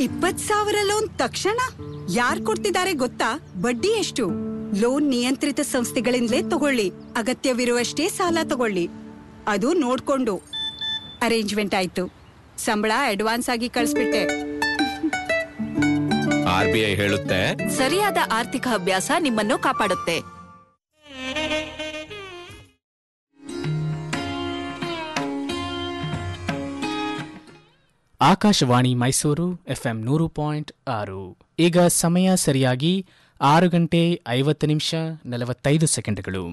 ಇಪ್ಪತ್ ಸಾವಿರ ಲೋನ್ ತಕ್ಷಣ ಯಾರ್ ಕೊಡ್ತಿದ್ದಾರೆ ಗೊತ್ತಾ ಬಡ್ಡಿ ಎಷ್ಟು ಲೋನ್ ನಿಯಂತ್ರಿತ ಸಂಸ್ಥೆಗಳಿಂದಲೇ ತಗೊಳ್ಳಿ ಅಗತ್ಯವಿರುವಷ್ಟೇ ಸಾಲ ತಗೊಳ್ಳಿ ಅದು ನೋಡ್ಕೊಂಡು ಅರೇಂಜ್ಮೆಂಟ್ ಆಯ್ತು ಸಂಬಳ ಅಡ್ವಾನ್ಸ್ ಆಗಿ ಕಳಿಸ್ಬಿಟ್ಟೆ ಆರ್ ಬಿ ಐ ಹೇಳುತ್ತೆ ಸರಿಯಾದ ಆರ್ಥಿಕ ಅಭ್ಯಾಸ ನಿಮ್ಮನ್ನು ಕಾಪಾಡುತ್ತೆ ಆಕಾಶವಾಣಿ ಮೈಸೂರು ಎಫ್ಎಂ ನೂರು ಪಾಯಿಂಟ್ ಆರು ಈಗ ಸಮಯ ಸರಿಯಾಗಿ ಆರು ಗಂಟೆ ಐವತ್ತು ನಿಮಿಷ ನಲವತ್ತೈದು ಸೆಕೆಂಡ್ಗಳು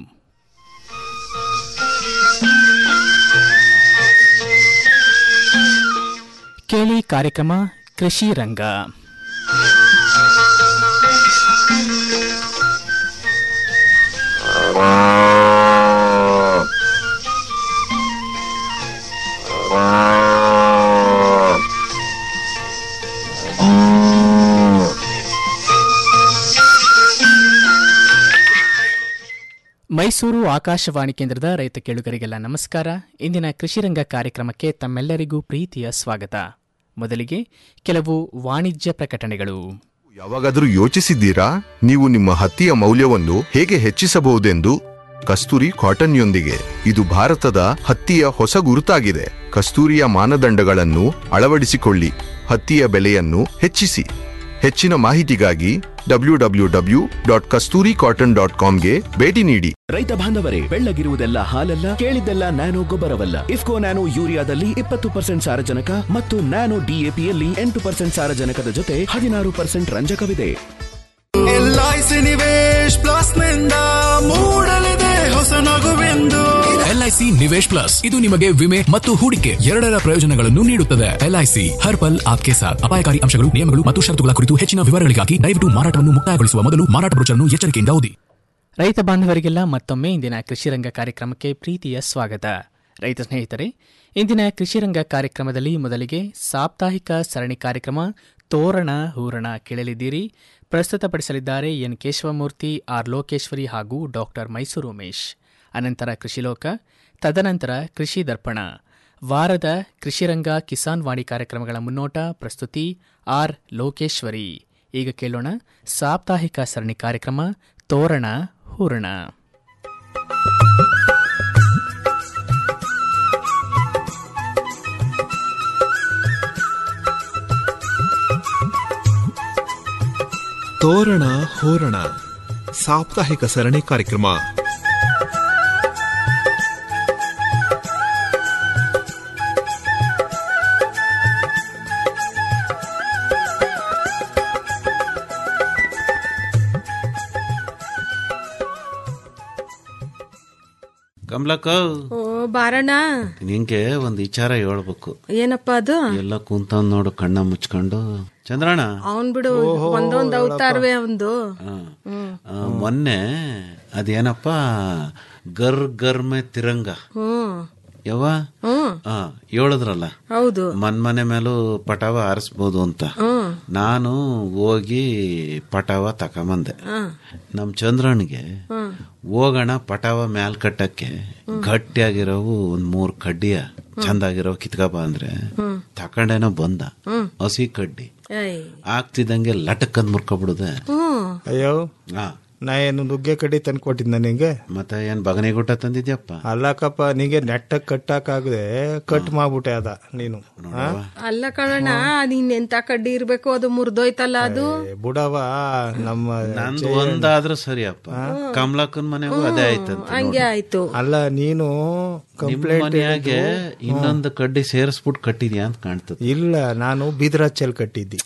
ಕೇಳಿ ಕಾರ್ಯಕ್ರಮ ಕೃಷಿ ರಂಗ ಮೈಸೂರು ಆಕಾಶವಾಣಿ ಕೇಂದ್ರದ ರೈತ ಕೇಳುಗರಿಗೆಲ್ಲ ನಮಸ್ಕಾರ ಇಂದಿನ ಕೃಷಿರಂಗ ಕಾರ್ಯಕ್ರಮಕ್ಕೆ ತಮ್ಮೆಲ್ಲರಿಗೂ ಪ್ರೀತಿಯ ಸ್ವಾಗತ ಮೊದಲಿಗೆ ಕೆಲವು ವಾಣಿಜ್ಯ ಪ್ರಕಟಣೆಗಳು ಯಾವಾಗಾದರೂ ಯೋಚಿಸಿದ್ದೀರಾ ನೀವು ನಿಮ್ಮ ಹತ್ತಿಯ ಮೌಲ್ಯವನ್ನು ಹೇಗೆ ಹೆಚ್ಚಿಸಬಹುದೆಂದು ಕಸ್ತೂರಿ ಕಾಟನ್ಯೊಂದಿಗೆ ಇದು ಭಾರತದ ಹತ್ತಿಯ ಹೊಸ ಗುರುತಾಗಿದೆ ಕಸ್ತೂರಿಯ ಮಾನದಂಡಗಳನ್ನು ಅಳವಡಿಸಿಕೊಳ್ಳಿ ಹತ್ತಿಯ ಬೆಲೆಯನ್ನು ಹೆಚ್ಚಿಸಿ ಹೆಚ್ಚಿನ ಮಾಹಿತಿಗಾಗಿ W W W dot Kasturi cotton dot ಕಾಮ್ಗೆ ಭೇಟಿ ನೀಡಿ ರೈತ ಬಾಂಧವರೇ ಬೆಳ್ಳಗಿರುವುದೆಲ್ಲ ಹಾಲಲ್ಲ ಕೇಳಿದ್ದೆಲ್ಲ ನ್ಯಾನೋ ಗೊಬ್ಬರವಲ್ಲ ಇಫ್ಕೋ ನ್ಯಾನೋ ಯೂರಿಯಾದಲ್ಲಿ ಇಪ್ಪತ್ತು ಪರ್ಸೆಂಟ್ ಸಾರಜನಕ ಮತ್ತು ನ್ಯಾನೋ ಡಿಎಪಿಯಲ್ಲಿ ಎಂಟು ಪರ್ಸೆಂಟ್ ಸಾರಜನಕದ ಜೊತೆ ಹದಿನಾರು ಪರ್ಸೆಂಟ್ ರಂಜಕವಿದೆ ಎಲ್ಐಸಿ ನಿವೇಶ್ ಪ್ಲಸ್ ನಿಂದ ಮೂಡಲಿದೆ ಹೊಸ ನಗುವೆಂದು ಎಲ್ಐಸಿ ನಿವೇಶ್ ಪ್ಲಸ್ ಇದು ನಿಮಗೆ ವಿಮೆ ಮತ್ತು ಹೂಡಿಕೆ ಎರಡರ ಪ್ರಯೋಜನಗಳನ್ನು ನೀಡುತ್ತದೆ ಎಲ್ಐಸಿ ಹರ್ ಪಲ್ ಆಪ್ಕೆ ಸಾಥ್ ಅಪಾಯಕಾರಿ ಅಂಶಗಳು ನಿಯಮಗಳು ಮತ್ತು ಷರತ್ತುಗಳ ಕುರಿತು ಹೆಚ್ಚಿನ ವಿವರಗಳಿಗಾಗಿ ದಯವಿಟ್ಟು ಮಾರಾಟವನ್ನು ಮುಕ್ತಾಯಗೊಳಿಸುವ ಮೊದಲು ಮಾರಾಟ ಬ್ರೋಚರ್ನ್ನು ಎಚ್ಚರಿಕೆಯಿಂದ ಓದಿ ರೈತ ಬಾಂಧವರಿಗೆಲ್ಲ ಮತ್ತೊಮ್ಮೆ ಇಂದಿನ ಕೃಷಿರಂಗ ಕಾರ್ಯಕ್ರಮಕ್ಕೆ ಪ್ರೀತಿಯ ಸ್ವಾಗತ ರೈತ ಸ್ನೇಹಿತರೆ ಇಂದಿನ ಕೃಷಿರಂಗ ಕಾರ್ಯಕ್ರಮದಲ್ಲಿ ಮೊದಲಿಗೆ ಸಾಪ್ತಾಹಿಕ ಸರಣಿ ಕಾರ್ಯಕ್ರಮ ತೋರಣ ಹೂರಣ ಕೇಳಲಿದ್ದೀರಿ ಪ್ರಸ್ತುತಪಡಿಸಲಿದ್ದಾರೆ ಎನ್ ಕೇಶವಮೂರ್ತಿ ಆರ್ ಲೋಕೇಶ್ವರಿ ಹಾಗೂ ಡಾಕ್ಟರ್ ಮೈಸೂರು ಉಮೇಶ್ ಅನಂತರ ಕೃಷಿಲೋಕ ತದನಂತರ ಕೃಷಿ ದರ್ಪಣ ವಾರದ ಕೃಷಿರಂಗ ಕಿಸಾನ್ ವಾಣಿ ಕಾರ್ಯಕ್ರಮಗಳ ಮುನ್ನೋಟ ಪ್ರಸ್ತುತಿ ಆರ್ ಲೋಕೇಶ್ವರಿ ಈಗ ಕೇಳೋಣ ಸಾಪ್ತಾಹಿಕ ಸರಣಿ ಕಾರ್ಯಕ್ರಮ ತೋರಣ ಹೂರಣ ತೋರಣ ಹೋರಣ ಸಾಪ್ತಾಹಿಕ ಸರಣಿ ಕಾರ್ಯಕ್ರಮ ಕಮಲಕ್ಕ ಓ ಬಾರಣ್ಣ ನಿಂಗೆ ಒಂದ್ ವಿಚಾರ ಹೇಳ್ಬೇಕು ಏನಪ್ಪ ಅದು ಎಲ್ಲ ಕುಂತ ನೋಡು ಕಣ್ಣ ಮುಚ್ಕೊಂಡು ಚಂದ್ರಣ್ಣ ಅವನ್ ಬಿಡು ಒಂದೊಂದ್ ಅವತಾರವೇ ಅವಂದು ಆ, ಆ, ಮೊನ್ನೆ ಅದೇನಪ್ಪ ಗರ್ ಗರ್ಮೆ ತಿರಂಗ ಹ್ಮ್ ಯವ್ವ ಹ್ಮ್ ಆ ಹೇಳಿದ್ರಲ್ಲ ಹೌದು ಮನ್ ಮನೆ ಮೇಲೂ ಪಟಾವ ಹಾರಿಸ್ಬೋದು ಅಂತ ಹ್ಮ್ ನಾನು ಹೋಗಿ ಪಟಾವ ತಕೊಂಬಂದೆ ನಮ್ ಚಂದ್ರಣ್ಗೆ ಹೋಗೋಣ ಪಟಾವ ಮ್ಯಾಲ್ ಕಟ್ಟಕ್ಕೆ ಗಟ್ಟಿಯಾಗಿರೋವು ಒಂದ್ ಮೂರ್ ಕಡ್ಡಿಯ ಚಂದಾಗಿರೋ ಕಿತ್ಕಬ ಅಂದ್ರೆ ತಕೊಂಡೇನೋ ಬಂದ ಹಸಿ ಕಡ್ಡಿ ಏಯ್ ಆಗ್ತಿದ್ದಂಗೆ ಲಟಕ್ಕಂದ್ ಮುರ್ಕೊಬಿಡುದೆ ಹ್ಮ್ ಅಯ್ಯೋ ಆ ನಾ ಏನು ನುಗ್ಗೆ ಕಡ್ಡಿ ತಂದು ಕೊಟ್ಟಿದ್ದ ನಿಂಗೆ ಮತ್ತೆ ಏನ್ ಬಗನೆಗುಟ್ಟ ತಂದಿದ್ಯಪ್ಪ ಅಲ್ಲಕ್ಕಪ್ಪ ನಿಂಗೆ ನೆಟ್ಟಗ್ ಕಟ್ಟಾಕಾಗದೆ ಕಟ್ ಮಾಡ್ಬಿಟ್ಟೆ ಅದ ನೀನು ಆ? ಅಲ್ಲ ಕಣಣ್ಣ ನೀನ್ ಎಂತ ಕಡ್ಡಿ ಇರ್ಬೇಕು ಅದು ಮುರ್ದೋಯ್ತಲ್ಲ ಅದು ಏ, ಬುಡವ ನಮ್ಮ ನಂದು ಒಂದಾದ್ರೂ ಸರಿಯಪ್ಪ ಕಮಲಕ್ಕನ್ ಮನೆಗೂ ಅದೇ ಆಯ್ತಂತ ಹಂಗೆ ಆಯ್ತು ಅಲ್ಲ ನೀನು ನಿಮ್ ಕಂಪ್ಲೇಂಟ್ ಮನೆಯಾಗೆ ಇನ್ನೊಂದು ಕಡ್ಡಿ ಸೇರಿಸ್ಬಿಟ್ಟು ಕಟ್ಟಿದ್ಯಾ ಅಂತ ಕಾಣ್ತದೆ ಇಲ್ಲ ನಾನು ಬೀದ್ರಾಚಲ್ ಕಟ್ಟಿದ್ದಿ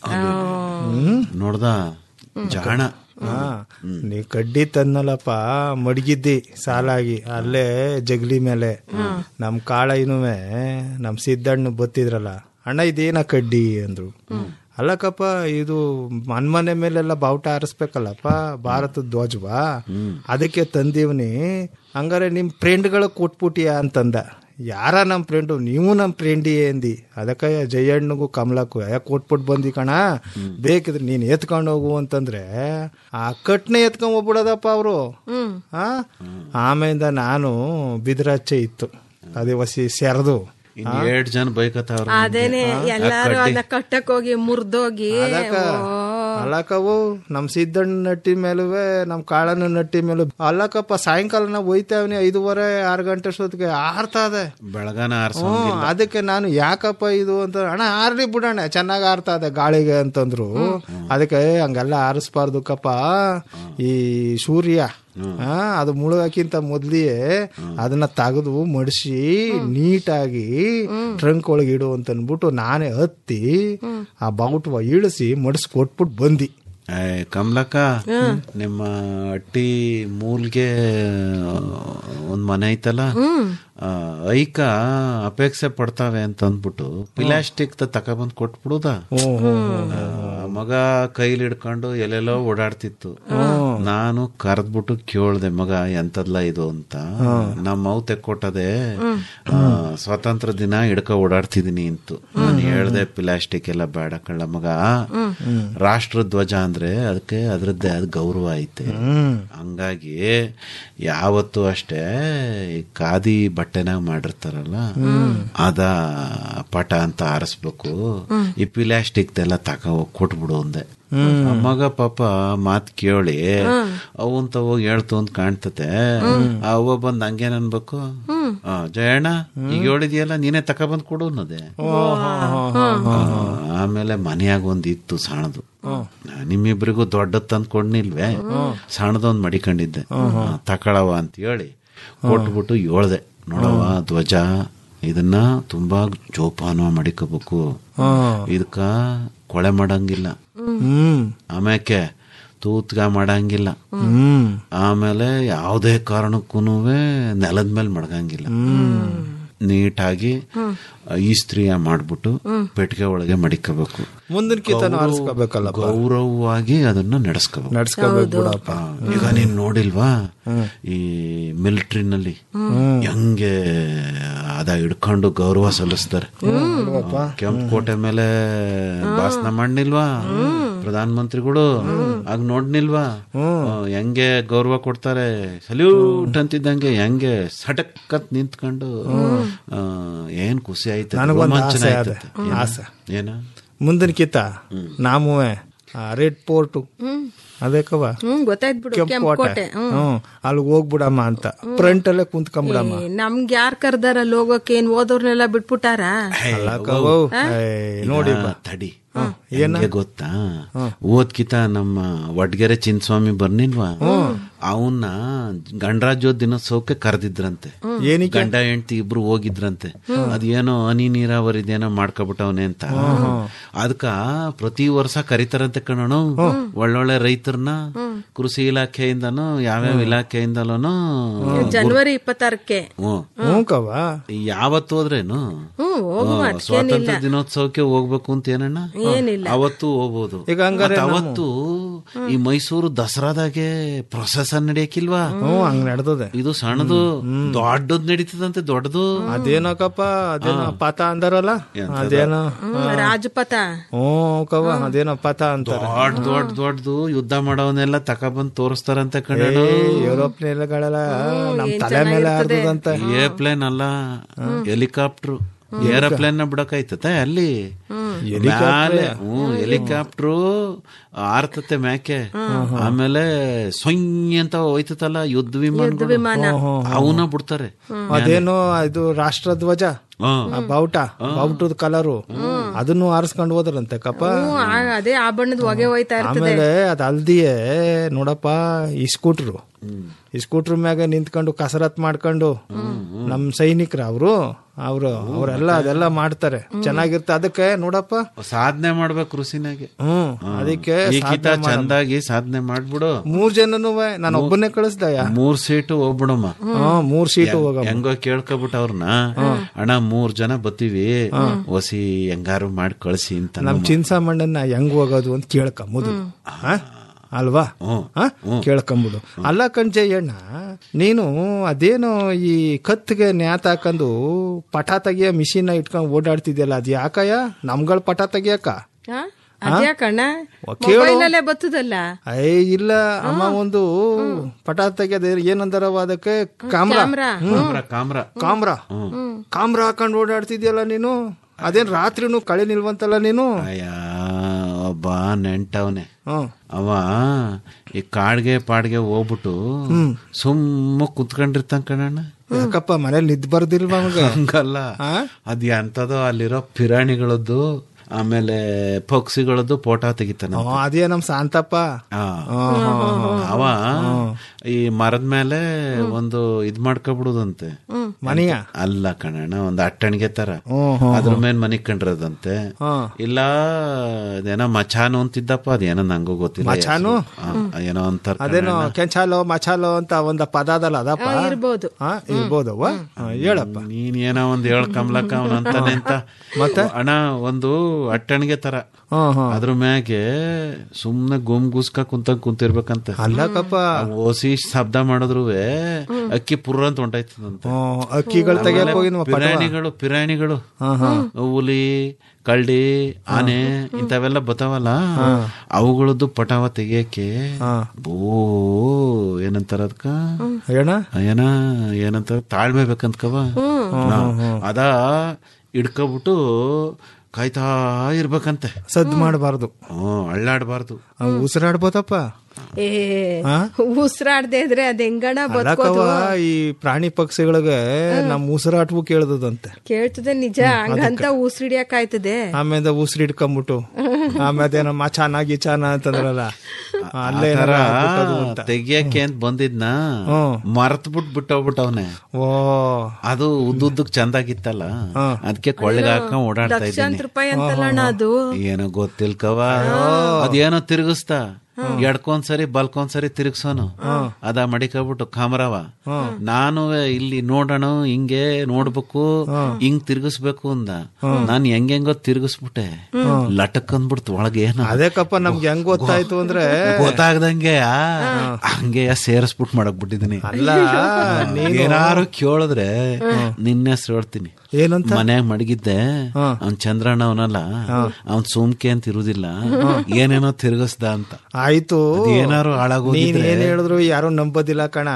ನೋಡ್ದ ಜಾಣ ಹಾ ನೀ ಕಡ್ಡಿ ತಂದ್ನಲ್ಲಪ್ಪ ಮಡಗಿದ್ದಿ ಸಾಲಾಗಿ ಅಲ್ಲೇ ಜಗಲಿ ಮೇಲೆ ನಮ್ ಕಾಳ ಇನುವೆ ನಮ್ ಸಿದ್ದಣ್ಣ ಬತ್ತಿದ್ರಲ್ಲ ಅಣ್ಣ ಇದೇನ ಕಡ್ಡಿ ಅಂದ್ರು ಅಲ್ಲಕ್ಕಪ್ಪ ಇದು ಮನ್ಮನೆ ಮೇಲೆಲ್ಲ ಬಾವುಟ ಹಾರಿಸ್ಬೇಕಲ್ಲಪ್ಪ ಭಾರತದ ಧ್ವಜವಾ ಅದಕ್ಕೆ ತಂದೀವ್ನಿ ಹಂಗಾರೆ ನಿಮ್ ಫ್ರೆಂಡ್ಗಳ ಕೊಟ್ಬಿಟ್ಟಿಯ ಅಂತಂದ ಯಾರ ನಮ್ ಫ್ರೆಂಡು ನೀವು ನಮ್ ಫ್ರೆಂಡಿ ಎಂದಿ ಅದಕ್ಕ ಜಯಣ್ಣಗೂ ಕಮಲಕ್ಕೂ ಯಾಕೆ ಕೊಟ್ಬಿಟ್ಟು ಬಂದಿ ಕಣ ಬೇಕಿದ್ರೆ ನೀನ್ ಎತ್ಕೊಂಡು ಹೋಗು ಅಂತಂದ್ರೆ ಆ ಕಟ್ನೆ ಎತ್ಕೊಂಡ್ ಹೋಗ್ಬಿಡೋದಪ್ಪ ಅವರು ಆ ಆಮೇಲಿಂದ ನಾನು ಬಿದ್ರಾಚೆ ಇತ್ತು ಅದೇ ವಸಿ ಸೆರೆದು ಇನ್ ಎರಡ್ ಜನ ಬೈಕತ್ತವ್ರ ಅದೇನೆ ಎಲ್ಲಾರು ಅದನ್ನ ಕಟ್ಟಕ್ ಹೋಗಿ ಮುರ್ದೋಗಿ ಅದಕ್ಕ ಅಲ್ಲಕವು ನಮ್ ಸಿದ್ದಣ್ಣ ನಟ್ಟಿ ಮೇಲುವೆ ನಮ್ ಕಾಳನ ನಟ್ಟಿ ಮೇಲೂ ಅಲ್ಲಕಪ್ಪ ಸಾಯಂಕಾಲ ನಾವು ಹೋಯ್ತಾವ್ನಿ ಐದೂವರೆ ಆರು ಗಂಟೆ ಅಷ್ಟೊತ್ತಿಗೆ ಆರ್ತಾ ಇದೆ ಬೆಳಗಾನ ಆರ್ಸ ಹ್ಮ್ ಅದಕ್ಕೆ ನಾನು ಯಾಕಪ್ಪ ಇದು ಅಂತ ಅಣ್ಣ ಆರ್ಲಿ ಬಿಡೋಣ ಚೆನ್ನಾಗಿ ಆರ್ತಾ ಇದೆ ಗಾಳಿಗೆ ಅಂತಂದ್ರು ಅದಕ್ಕೆ ಹಂಗೆಲ್ಲ ಆರಿಸ್ಬಾರ್ದು ಕಪ್ಪ ಈ ಸೂರ್ಯ ಆ, ಅದು ಮುಳುಗಕ್ಕಿಂತ ಮೊದ್ಲಿಯೇ ಅದನ್ನ ತೆಗೆದು ಮಡಿಸಿ ನೀಟಾಗಿ ಟ್ರಂಕ್ ಒಳಗೆ ಇಡು ಅಂತ ಅಂದ್ಬಿಟ್ಟು ನಾನೇ ಹತ್ತಿ ಆ ಬಾವುಟವ ಇಳಿಸಿ ಮಡಿಸಿ ಕೊಟ್ಬಿಟ್ಟು ಬಂದಿ ಏ, ಕಮಲಕ್ಕ ನಿಮ್ಮ ಅಟ್ಟಿ ಮೂಲ್ಗೆ ಒಂದ್ ಮನೆ ಐತಲ್ಲ ಆ, ಐಕ ಅಪೇಕ್ಷೆ ಪಡ್ತಾವೆ ಅಂತ ಅಂದ್ಬಿಟ್ಟು ಪ್ಲಾಸ್ಟಿಕ್ ತಕೊಬಂದ್ ಕೊಟ್ಬಿಡುದ ಆ, ಮಗ ಕೈಲಿ ಹಿಡ್ಕೊಂಡು ಎಲ್ಲೆಲ್ಲೋ ಓಡಾಡ್ತಿತ್ತು ನಾನು ಕರೆದ್ಬಿಟ್ಟು ಕೇಳ್ದೆ ಮಗ ಎಂತದ್ಲ ಇದು ಅಂತ ನಮ್ಮ ಮೌ ತೆಕ್ಕೊಟ್ಟದೆ ಆ, ಸ್ವಾತಂತ್ರ್ಯ ದಿನ ಹಿಡ್ಕ ಓಡಾಡ್ತಿದೀನಿ ಅಂತು ನಾನು ಹೇಳ್ದೆ ಪ್ಲಾಸ್ಟಿಕ್ ಎಲ್ಲ ಬೇಡ ಕಳ್ಳ ಮಗ ರಾಷ್ಟ್ರ ಧ್ವಜ ಅಂದ್ರೆ ಅದಕ್ಕೆ ಅದ್ರದ್ದೇ ಆದ ಗೌರವ ಐತೆ ಹಂಗಾಗಿ ಯಾವತ್ತು ಅಷ್ಟೇ ಈ ಖಾದಿ ಬಟ್ಟೆನಾಗ ಮಾಡಿರ್ತಾರಲ್ಲ ಅದ ಪಟ ಅಂತ ಆರಿಸ್ಬೇಕು ಈ ಪ್ಲಾಸ್ಟಿಕ್ ಎಲ್ಲ ತಕ ಕೊಟ್ಬಿಡು ಅಂದೆ ಆ ಮಗ ಪಾಪ ಮಾತ್ ಕೇಳಿ ಅವಂತ ಹೋಗಿ ಹೇಳ್ತು ಅಂತ ಕಾಣ್ತತೆ ಆ ಅವ್ವ ಬಂದ್ ಹಂಗೇನ್ ಅನ್ಬೇಕು ಆ, ಜಯಣ್ಣ ಈಗ ಹೇಳಿದ್ಯಲ್ಲ ನೀನೇ ತಕ ಬಂದ್ ಕೊಡು ಅನ್ನೋದೆ ಆ, ಆಮೇಲೆ ಮನೆಯಾಗ ಒಂದ್ ಇತ್ತು ಸಣ್ಣದು ನಿಮ್ಮಿಬ್ರಿಗೂ ದೊಡ್ಡದ್ ತಂದ್ಕೊಂಡ್ನಿಲ್ವೇ ಸಣ್ಣದೊಂದ್ ಮಡಿಕೊಂಡಿದ್ದೆ ಆ, ತಕೊಳವ ಅಂತ ಹೇಳಿ ಕೊಟ್ಬಿಟ್ಟು ಹೇಳ್ದೆ ನೋಡವ ಧ್ವಜ ಇದನ್ನ ತುಂಬಾ ಜೋಪಾನ ಮಡಿಕೋಬೇಕು ಇದಕ್ಕ ಕೊಳೆ ಮಾಡಂಗಿಲ್ಲ ಹ್ಮ್ ಆಮ್ಯಾಕೆ ತೂತ್ಗ ಮಾಡಂಗಿಲ್ಲ ಹ್ಮ್ ಆಮೇಲೆ ಯಾವುದೇ ಕಾರಣಕ್ಕೂ ನೆಲದ ಮೇಲೆ ಮಡಗಂಗಿಲ್ಲ ನೀಟಾಗಿ ಇಸ್ತ್ರಿಯ ಮಾಡ್ಬಿಟ್ಟು ಪೆಟ್ಟಿಗೆ ಒಳಗೆ ಮಡಿಕೋಬೇಕು ಮುಂದಿನ ಕಿತನು ಆರಿಸ್ಕೋಬೇಕಲ್ಲ ಗೌರವವಾಗಿ ಅದನ್ನ ನಡೆಸ್ಕೋಬೇಕು ನಡ್ಸ್ಕೋಬೇಕು ಬಿಡಪ್ಪ ಈಗ ನೀನ್ ನೋಡಿಲ್ವಾ ಈ ಮಿಲಿಟರಿನಲ್ಲಿ ಹೆಂಗೆ ಅದ ಹಿಡ್ಕೊಂಡು ಗೌರವ ಸಲ್ಲಿಸ್ತಾರೆ ಕೆಂಪು ಕೋಟೆ ಮೇಲೆ ಭಾಷಣ ಮಾಡ್ನಿಲ್ವಾ ಪ್ರಧಾನ ಮಂತ್ರಿಗಳು ಆಗ ನೋಡ್ನಿಲ್ವಾ ಆ, ಹೆಂಗೆ ಗೌರವ ಕೊಡ್ತಾರೆ ಸಲ್ಯೂಟ್ ಅಂತಿದ್ದಂಗೆ ಹೆಂಗೆ ಸಟಕ್ಕತ್ ನಿಂತ್ಕೊಂಡು ಆ, ಏನ್ ಖುಷಿ ಆಯ್ತು ನನಗೊಂದು ರೋಮಾಂಚನ ಆಸೆ ಆಯ್ತತೆ. ಅದೇ. ಏನ? ಆಸೆ. ಏನ ಮುಂದಿನ ಕಿತ್ತ ನಾಮುವೆ ರೆಡ್ ಪೋರ್ಟು ಅದೇ ಕವ ಹ್ಮ್ ಗೊತ್ತಾಯ್ತು ಬಿಡು ಕೆಂಪು ಕೆಂಪು ಕೋಟೆ ಕೋಟೆ ಹ್ಮ್ ಹ್ಮ್ ಅಲ್ಲಿ ಹೋಗ್ಬಿಡಮ್ಮ ಅಂತ ಫ್ರಂಟ್ ಅಲ್ಲೇ ಕುಂತ್ಕೊಂಬಿಡಮ್ಮ ಏ, ನಮ್ಗ್ ಯಾರ್ ಕರ್ದಾರ ಹೋಗೋಕೆ ಏನ್ ಓದೋರ್ನೆಲ್ಲ ಬಿಟ್ಬಿಟ್ಟಾರ ಅಲ್ಲ ಕವೋ ನೋಡಿ ಈಗ ತಡಿ ಹೆಂಗೆ ಗೊತ್ತಾ ಓದ್ಕಿತ ನಮ್ಮ ವಡ್ಗೆರೆ ಚಿನ್ಸ್ವಾಮಿ ಬರ್ನಿಲ್ವಾ ಅವನ್ನ ಗಂಡರಾಜ್ಯೋತ್ ದಿನೋತ್ಸವಕ್ಕೆ ಕರೆದಿದ್ರಂತೆ ಏನಕ್ಕೆ? ಗಂಡ ಹೆಂಡತಿ ಇಬ್ರು ಹೋಗಿದ್ರಂತೆ ಅದೇನೋ ಹನಿ ನೀರಾವರಿದೇನೋ ಮಾಡ್ಕೊಬಿಟ್ಟವನೆ ಅಂತ ಅದಕ್ಕ ಪ್ರತಿ ವರ್ಷ ಕರಿತಾರಂತೆ ಕಣನು ಒಳ್ಳೊಳ್ಳೆ ರೈತರನ್ನ ಕೃಷಿ ಇಲಾಖೆಯಿಂದನೂ ಯಾವ್ಯಾವ ಇಲಾಖೆಯಿಂದಲೂ ಜನವರಿ ಇಪ್ಪತ್ತಾರಕ್ಕೆ ಹ್ಮ್ ಹ್ಞೂ ಕವ ಯಾವತ್ತು ಹೋದ್ರೇನು ಹ್ಮ್ ಹೋಗುವ ಆ, ಅದ್ಕೇನಿಲ್ಲ ಸ್ವಾತಂತ್ರ್ಯ ದಿನೋತ್ಸವಕ್ಕೆ ಹೋಗ್ಬೇಕು ಅಂತ ಏನಣ್ಣ ಏನಿಲ್ಲ ಅವತ್ತು ಹೋಗ್ಬೋದು ಈಗ ಹಂಗಾರೆ ಮತ್ತ್ ಅವತ್ತು ಈ ಮೈಸೂರು ದಸರಾದಾಗೆ ಪ್ರೊಸೆಸರ್ ನಡೆಯಕ್ಕಿಲ್ವಾ ಹ್ಞೂ ಹಂಗ್ ನಡ್ದದೆ ಇದು ಸಣ್ಣದು ದೊಡ್ಡದ್ ನಡೀತದಂತೆ ದೊಡ್ಡದು ಅದೇನೋಕಪ್ಪ ಅದೇನೋ ಪಥ ಅಂದಾರಲ್ಲ ಅದೇನೋ ಹ್ಮ್ ರಾಜಪಥ ಹ್ಞೂ ಕವ ಅದೇನೋ ಪಥ ಅಂತಾರ ದೊಡ್ಡ ದೊಡ್ಡ ದೊಡ್ಡದು ಯುದ್ಧ ಮಾಡೋವನ್ನೆಲ್ಲ ತಕೊಬಂದ್ ತೋರಿಸ್ತಾರಂತೆ ಕಣ ಯುರೋಪ್ ನೆಲಗಳೆಲ್ಲ ನಮ್ ತಲೆ ಮೇಲೆ ಆಡ್ತದಂತ ಏರ್ಪ್ಲೇನ್ ಅಲ್ಲ ಹೆಲಿಕಾಪ್ಟರ್ ಏರೋಪ್ಲೇನ್ ನ ಬಿಡಕಾಯ್ತತೆ ಅಲ್ಲಿ ಮ್ಯಾಲೆ ಹ್ಮ್ ಹೆಲಿಕಾಪ್ಟರ್ ಆರ್ತತೆ ಮ್ಯಾಕೆ ಆಮೇಲೆ ಸೊಯ್ ಅಂತ ಹೋಯ್ತತಲ್ಲ ಯುದ್ಧ ವಿಮಾನ ಅವನ್ನ ಬಿಡ್ತಾರೆ ಅದೇನೋ ಇದು ರಾಷ್ಟ್ರಧ್ವಜ ಹ್ಮ್. ಆ ಬಾವುಟ ಬಾವುಟದ ಕಲರು ಅದನ್ನು ಆರಿಸ್ಕೊಂಡು ಹೋದ್ರಂತೆ ಕಪ್ಪ ಹ್ಮ್ ಆ- ಅದೇ ಆ ಬಣ್ಣದ ಹೊಗೆ ಹೋಯ್ತಾ ಇರ್ತದೆ ಆಮೇಲೆ ಅದ್ ಅಲ್ದಿಯೇ ನೋಡಪ್ಪ ಈ ಸ್ಕೂಟ್ರು ಈ ಸ್ಕೂಟ್ರ್ ಮ್ಯಾಗ ನಿಂತ್ಕೊಂಡು ಕಸರತ್ ಮಾಡ್ಕೊಂಡು ನಮ್ ಸೈನಿಕರ ಅವರು ಅವರು ಅವರೆಲ್ಲ ಅದೆಲ್ಲ ಮಾಡ್ತಾರೆ ಚೆನ್ನಾಗಿರ್ತ ಅದಕ್ಕೆ ನೋಡಪ್ಪ ಸಾಧನೆ ಮಾಡ್ಬೇಕು ಕೃಷಿನಾಗೆ ಹ್ಮ್ ಅದಕ್ಕೆ ಈಗಿತ ಚಂದಾಗಿ ಸಾಧನೆ ಮಾಡ್ಬಿಡು ಮೂರ್ ಜನನು ನಾನು ಒಬ್ಬನೇ ಕಳಿಸ್ದಯ ಮೂರ್ ಸೀಟು ಹೋಗ್ಬಿಡಮ್ಮ ಹ್ಮ್ ಮೂರ್ ಸೀಟು ಹೋಗ ಹೆಂಗೋ ಕೇಳ್ಕೊಬಿಟ್ಟು ಅವ್ರನ್ನ ಅಣ್ಣ ಮೂರ್ ಜನ ಬತ್ತೀವಿ ಒಸಿ ಹೆಂಗಾರು ಮಾಡಿ ಕಳ್ಸಿ ಅಂತ ನಮ್ ಚಿನ್ಸಾಮಣ್ಣನ ಹೆಂಗ್ ಹೋಗೋದು ಅಂತ ಕೇಳ್ಕ ಮೊದಲು ಹ? ಅಲ್ವಾ ಹ? ಕೇಳ್ಕೊಂಬಿಡು ಅಲ್ಲ ಕಣ್ಜಯ್ಯಣ್ಣ ನೀನು ಅದೇನೋ ಈ ಕತ್ತಿಗೆ ನ್ಯಾತ್ ಹಾಕೊಂಡು ಪಟ ತೆಗಿಯ ಮಿಷಿನ್ ಇಟ್ಕೊಂಡು ಓಡಾಡ್ತಿದ್ಯಲ್ಲ ಅದ್ ಯಾಕಯ್ಯ ನಮ್ಗಳ ಪಟ ತೆಗಿಯಕ ಹಾ? ಅದ್ಯಾಕಣ್ಣ ಕೇಳು. ಮೊಬೈಲ್ ಅಲ್ಲೇ ಬರ್ತದಲ್ಲ ಐ ಇಲ್ಲ ಅಮ್ಮ ಒಂದು ಪಟ ತೆಗೆದ ಏನಂದಾರವ ಅದಕ್ಕೆ ಕಾಮ್ರಾ ಕ್ಯಾಮ್ರಾ ಕಾಮ್ರ ಕಾಮ್ರ ಕಾಮ್ರಾ ಕಾಮ್ರಾ ಹಾಕೊಂಡು ಓಡಾಡ್ತಿದ್ಯಲ್ಲ ನೀನು ಅದೇನ್ ರಾತ್ರಿನು ಕಳೆ ನಿಲ್ವಂತಲ್ಲ ನೀನು ಅಯ್ಯ ಒಬ್ಬ ನೆಂಟವನೆ ಹ್ಮ್ ಅವ ಈ ಕಾಡ್ಗೆ ಪಾಡ್ಗೆ ಹೋಗ್ಬಿಟ್ಟು ಸುಮ್ಮ ಕುತ್ಕೊಂಡಿರ್ತಾನ ಕಣಣ್ಣ ಯಾಕಪ್ಪ ಮನೇಲಿ ನಿದ್ ಬರ್ದಿಲ್ವಾ ಅವಾಗ ಹಂಗಲ್ಲ ಅದ್ ಎಂತದೋ ಅಲ್ಲಿರೋ ಪಿರಾಣಿಗಳದ್ದು ಆಮೇಲೆ ಪಕ್ಷಿಗಳದ್ದು ಫೋಟೋ ತೆಗಿತಾನ ಹ್ಮ್, ಅದೇ ನಮ್ ಶಾಂತಪ್ಪ ಅವ ಈ ಮರದ ಮೇಲೆ ಒಂದು ಇದ್ ಮಾಡ್ಕೊಬಿಡುದಂತೆ ಮನೆಯ ಅಲ್ಲ ಕಣಣ್ಣ ಒಂದ್ ಅಟ್ಟಣಿಗೆ ತರ ಹ್ಮ್, ಹ್ಮ್, ಅದ್ರ ಮೇಲೆ ಮನಿ ಕಂಡ್ರದಂತೆ ಹ್ಮ್. ಇಲ್ಲ ಅದೇನೋ ಮಚಾನು ಅಂತಿದ್ದಪ್ಪ ಅದೇನೋ ನಂಗೂ ಗೊತ್ತಿಲ್ಲ ಮಚಾನು? ಹೆಸ್ರು. ಆ, ಏನೋ ಅಂತಾರ ಅದೇನೋ ಕೆಂಚಾಲೋ ಮಚಾಲೋ ಅಂತ ಒಂದ ಪದ ಅದಲ್ಲ ಅದಪ್ಪ ಇರ್ಬೋದು ಹಾ ಇರ್ಬೋದವ್ವ ಹಾ, ಹೇಳಪ್ಪ ನೀನ್ ಏನೋ ಒಂದ್ ಹೇಳ ಕಮ್ಲಕ್ಕ ಅವನ್ ಅಂತಾನೆ ಅಂತ ಮತ್ತೆ ಅಣ್ಣ ಒಂದು ಅಟ್ಟಣಿಗೆ ತರ ಹ್ಮ್ ಹ್ಮ್ ಅದ್ರ ಮ್ಯಾಗೆ ಸುಮ್ನೆ ಗುಮ್ ಗುಸ್ಕ ಕುಂತ ಕುಂತಿರ್ಬೇಕಂತೆ ಅಲ್ಲಕಪ್ಪ ಓಸಿ ಶಬ್ದ ಮಾಡಿದ್ರುವೆ ಅಕ್ಕಿ ಪುರ್ರ ಅಂತ ಹೊಂಟಾಯ್ತದಂತೆ ಹ್ಮ್, ಅಕ್ಕಿಗಳು ತೆಗಿಯಕ್ ಹೋಗಿದ್ವ ಪಟವ. ಪಿರಾಣಿಗಳು ಪಿರಾಣಿಗಳು ಹುಲಿ ಕಳ್ಳಿ ಆನೆ ಇಂಥವೆಲ್ಲ ಬತಾವಲ್ಲ ಅವುಗಳದ್ದು ಪಟಾವ ತೆಗಿಯಕ್ಕೆ ಬೋ ಏನಂತಾರ ಅದಕ್ಕ ಏನ ಏನ ಏನಂತಾರ ತಾಳ್ಮೆ ಬೇಕಂತಕವ ಅದ ಹಿಡ್ಕೊಬಿಟ್ಟು ಕಾಯ್ತಾ ಇರ್ಬೇಕಂತೆ ಸದ್ ಮಾಡಬಾರ್ದು ಹ್ಮ್ ಅಳ್ಳಾಡ್ಬಾರ್ದು ಉಸಿರಾಡ್ಬೋದಪ್ಪ ಏ ಉಸಿರಾಡ್ದೆ ಇದ್ರೆ ಅದ್ ಹೆಂಗಣ ಅಲ್ಲಕವ ಬದುಕೋದು ಈ ಪ್ರಾಣಿ ಪಕ್ಷಿಗಳಿಗೆ ನಮ್ ಉಸಿರಾಟವು ಕೇಳ್ದದಂತೆ ಕೇಳ್ತದೆ ನಿಜ ಹಂಗಂತ ಉಸಿರಿಡಿಯಕ್ ಆಯ್ತದೆ ಆಮೇಲೆ ಉಸಿರು ಹಿಡ್ಕೊಂಬಿಟ್ಟು ಆಮೇಲೆ ಏನೋ ಮಚಾನ ಗಿಚಾನ ಅಂತಂದ್ರಲ್ಲ ಅಲ್ಲೇ ಆ ಥರ ಏನಾರ ಆಗ್ಬಿಟ್ಟದು ಅಂತ. ತೆಗಿಯಕ್ಕೆ ಅಂತ ಬಂದಿದ್ನ ಹ್ಮ್. ಮರ್ತ್ ಬಿಟ್ ಬಿಟ್ಟೋಗ್ಬಿಟ್ಟವನೆ ಓ ಅದು ಉದ್ದುದ್ದಕ್ ಚಂದಾಗಿತ್ತಲ್ಲ ಅದಕ್ಕೆ ಕೊಳ್ಳೆಗೆ ಹಾಕೊಂಡ್ ಓಡಾಡ್ತಾ ಇದ್ದೀನಿ ಲಕ್ಷಾಂತರ ರೂಪಾಯಿ ಅಂತಲ್ಲಣ್ಣ ಅದು ಏನೋ ಗೊತ್ತಿಲ್ಕವ ಅದೇನೋ ತಿರುಗಿಸ್ತಾ ಎಡ್ಕೊಂದ್ಸರಿ ಬಲ್ಕೊಂದ್ಸರಿ ತಿರುಗ್ಸೋನು ಅದ ಮಡಿಕಬಿಟ್ಟು ಕಾಮರವ ನಾನು ಇಲ್ಲಿ ನೋಡೋಣ ಹಿಂಗೆ ನೋಡ್ಬೇಕು ಹಿಂಗ್ ತಿರುಗಿಸ್ಬೇಕು ಅಂದ ನಾನ್ ಹೆಂಗೆಂಗೋ ತಿರುಗಿಸ್ಬಿಟ್ಟೆ ಲಟಕ್ ಅಂದ್ಬಿಡ್ತು ಒಳಗೆ ಏನೋ ಅದೇಕಪ್ಪ ನಮ್ಗೆ ಹೆಂಗ್ ಗೊತ್ತಾಯ್ತು ಅಂದ್ರೆ ಗೊತ್ತಾಗ್ದಂಗೆ ಆ, ಹಂಗೆ ಸೇರಿಸ್ಬಿಟ್ಟು ಮಾಡಕ್ ಬಿಟ್ಟಿದೀನಿ ಅಲ್ಲ ನೀನು ಏನಾರು ಕೇಳಿದ್ರೆ ನಿನ್ನ ಹೆಸ್ರು ಹೇಳ್ತೀನಿ ಏನಂತ ಮನ್ಯಾಗ ಮಡಗಿದ್ದೆ ಅವ್ನ್ ಚಂದ್ರಣ್ಣ ಅವನಲ್ಲ ಅವ್ನ್ ಸುಮ್ಕೆ ಅಂತ ಇರುದಿಲ್ಲ ಏನೇನೋ ತಿರುಗಿಸ್ದ ಅಂತ ಆಯ್ತು ಏನಾರು ನೀನ್ ಹಾಳಾಗೋಗಿದ್ರೆ ಏನ್ ಹೇಳಿದ್ರು ಯಾರು ನಂಬೋದಿಲ್ಲ ಕಣ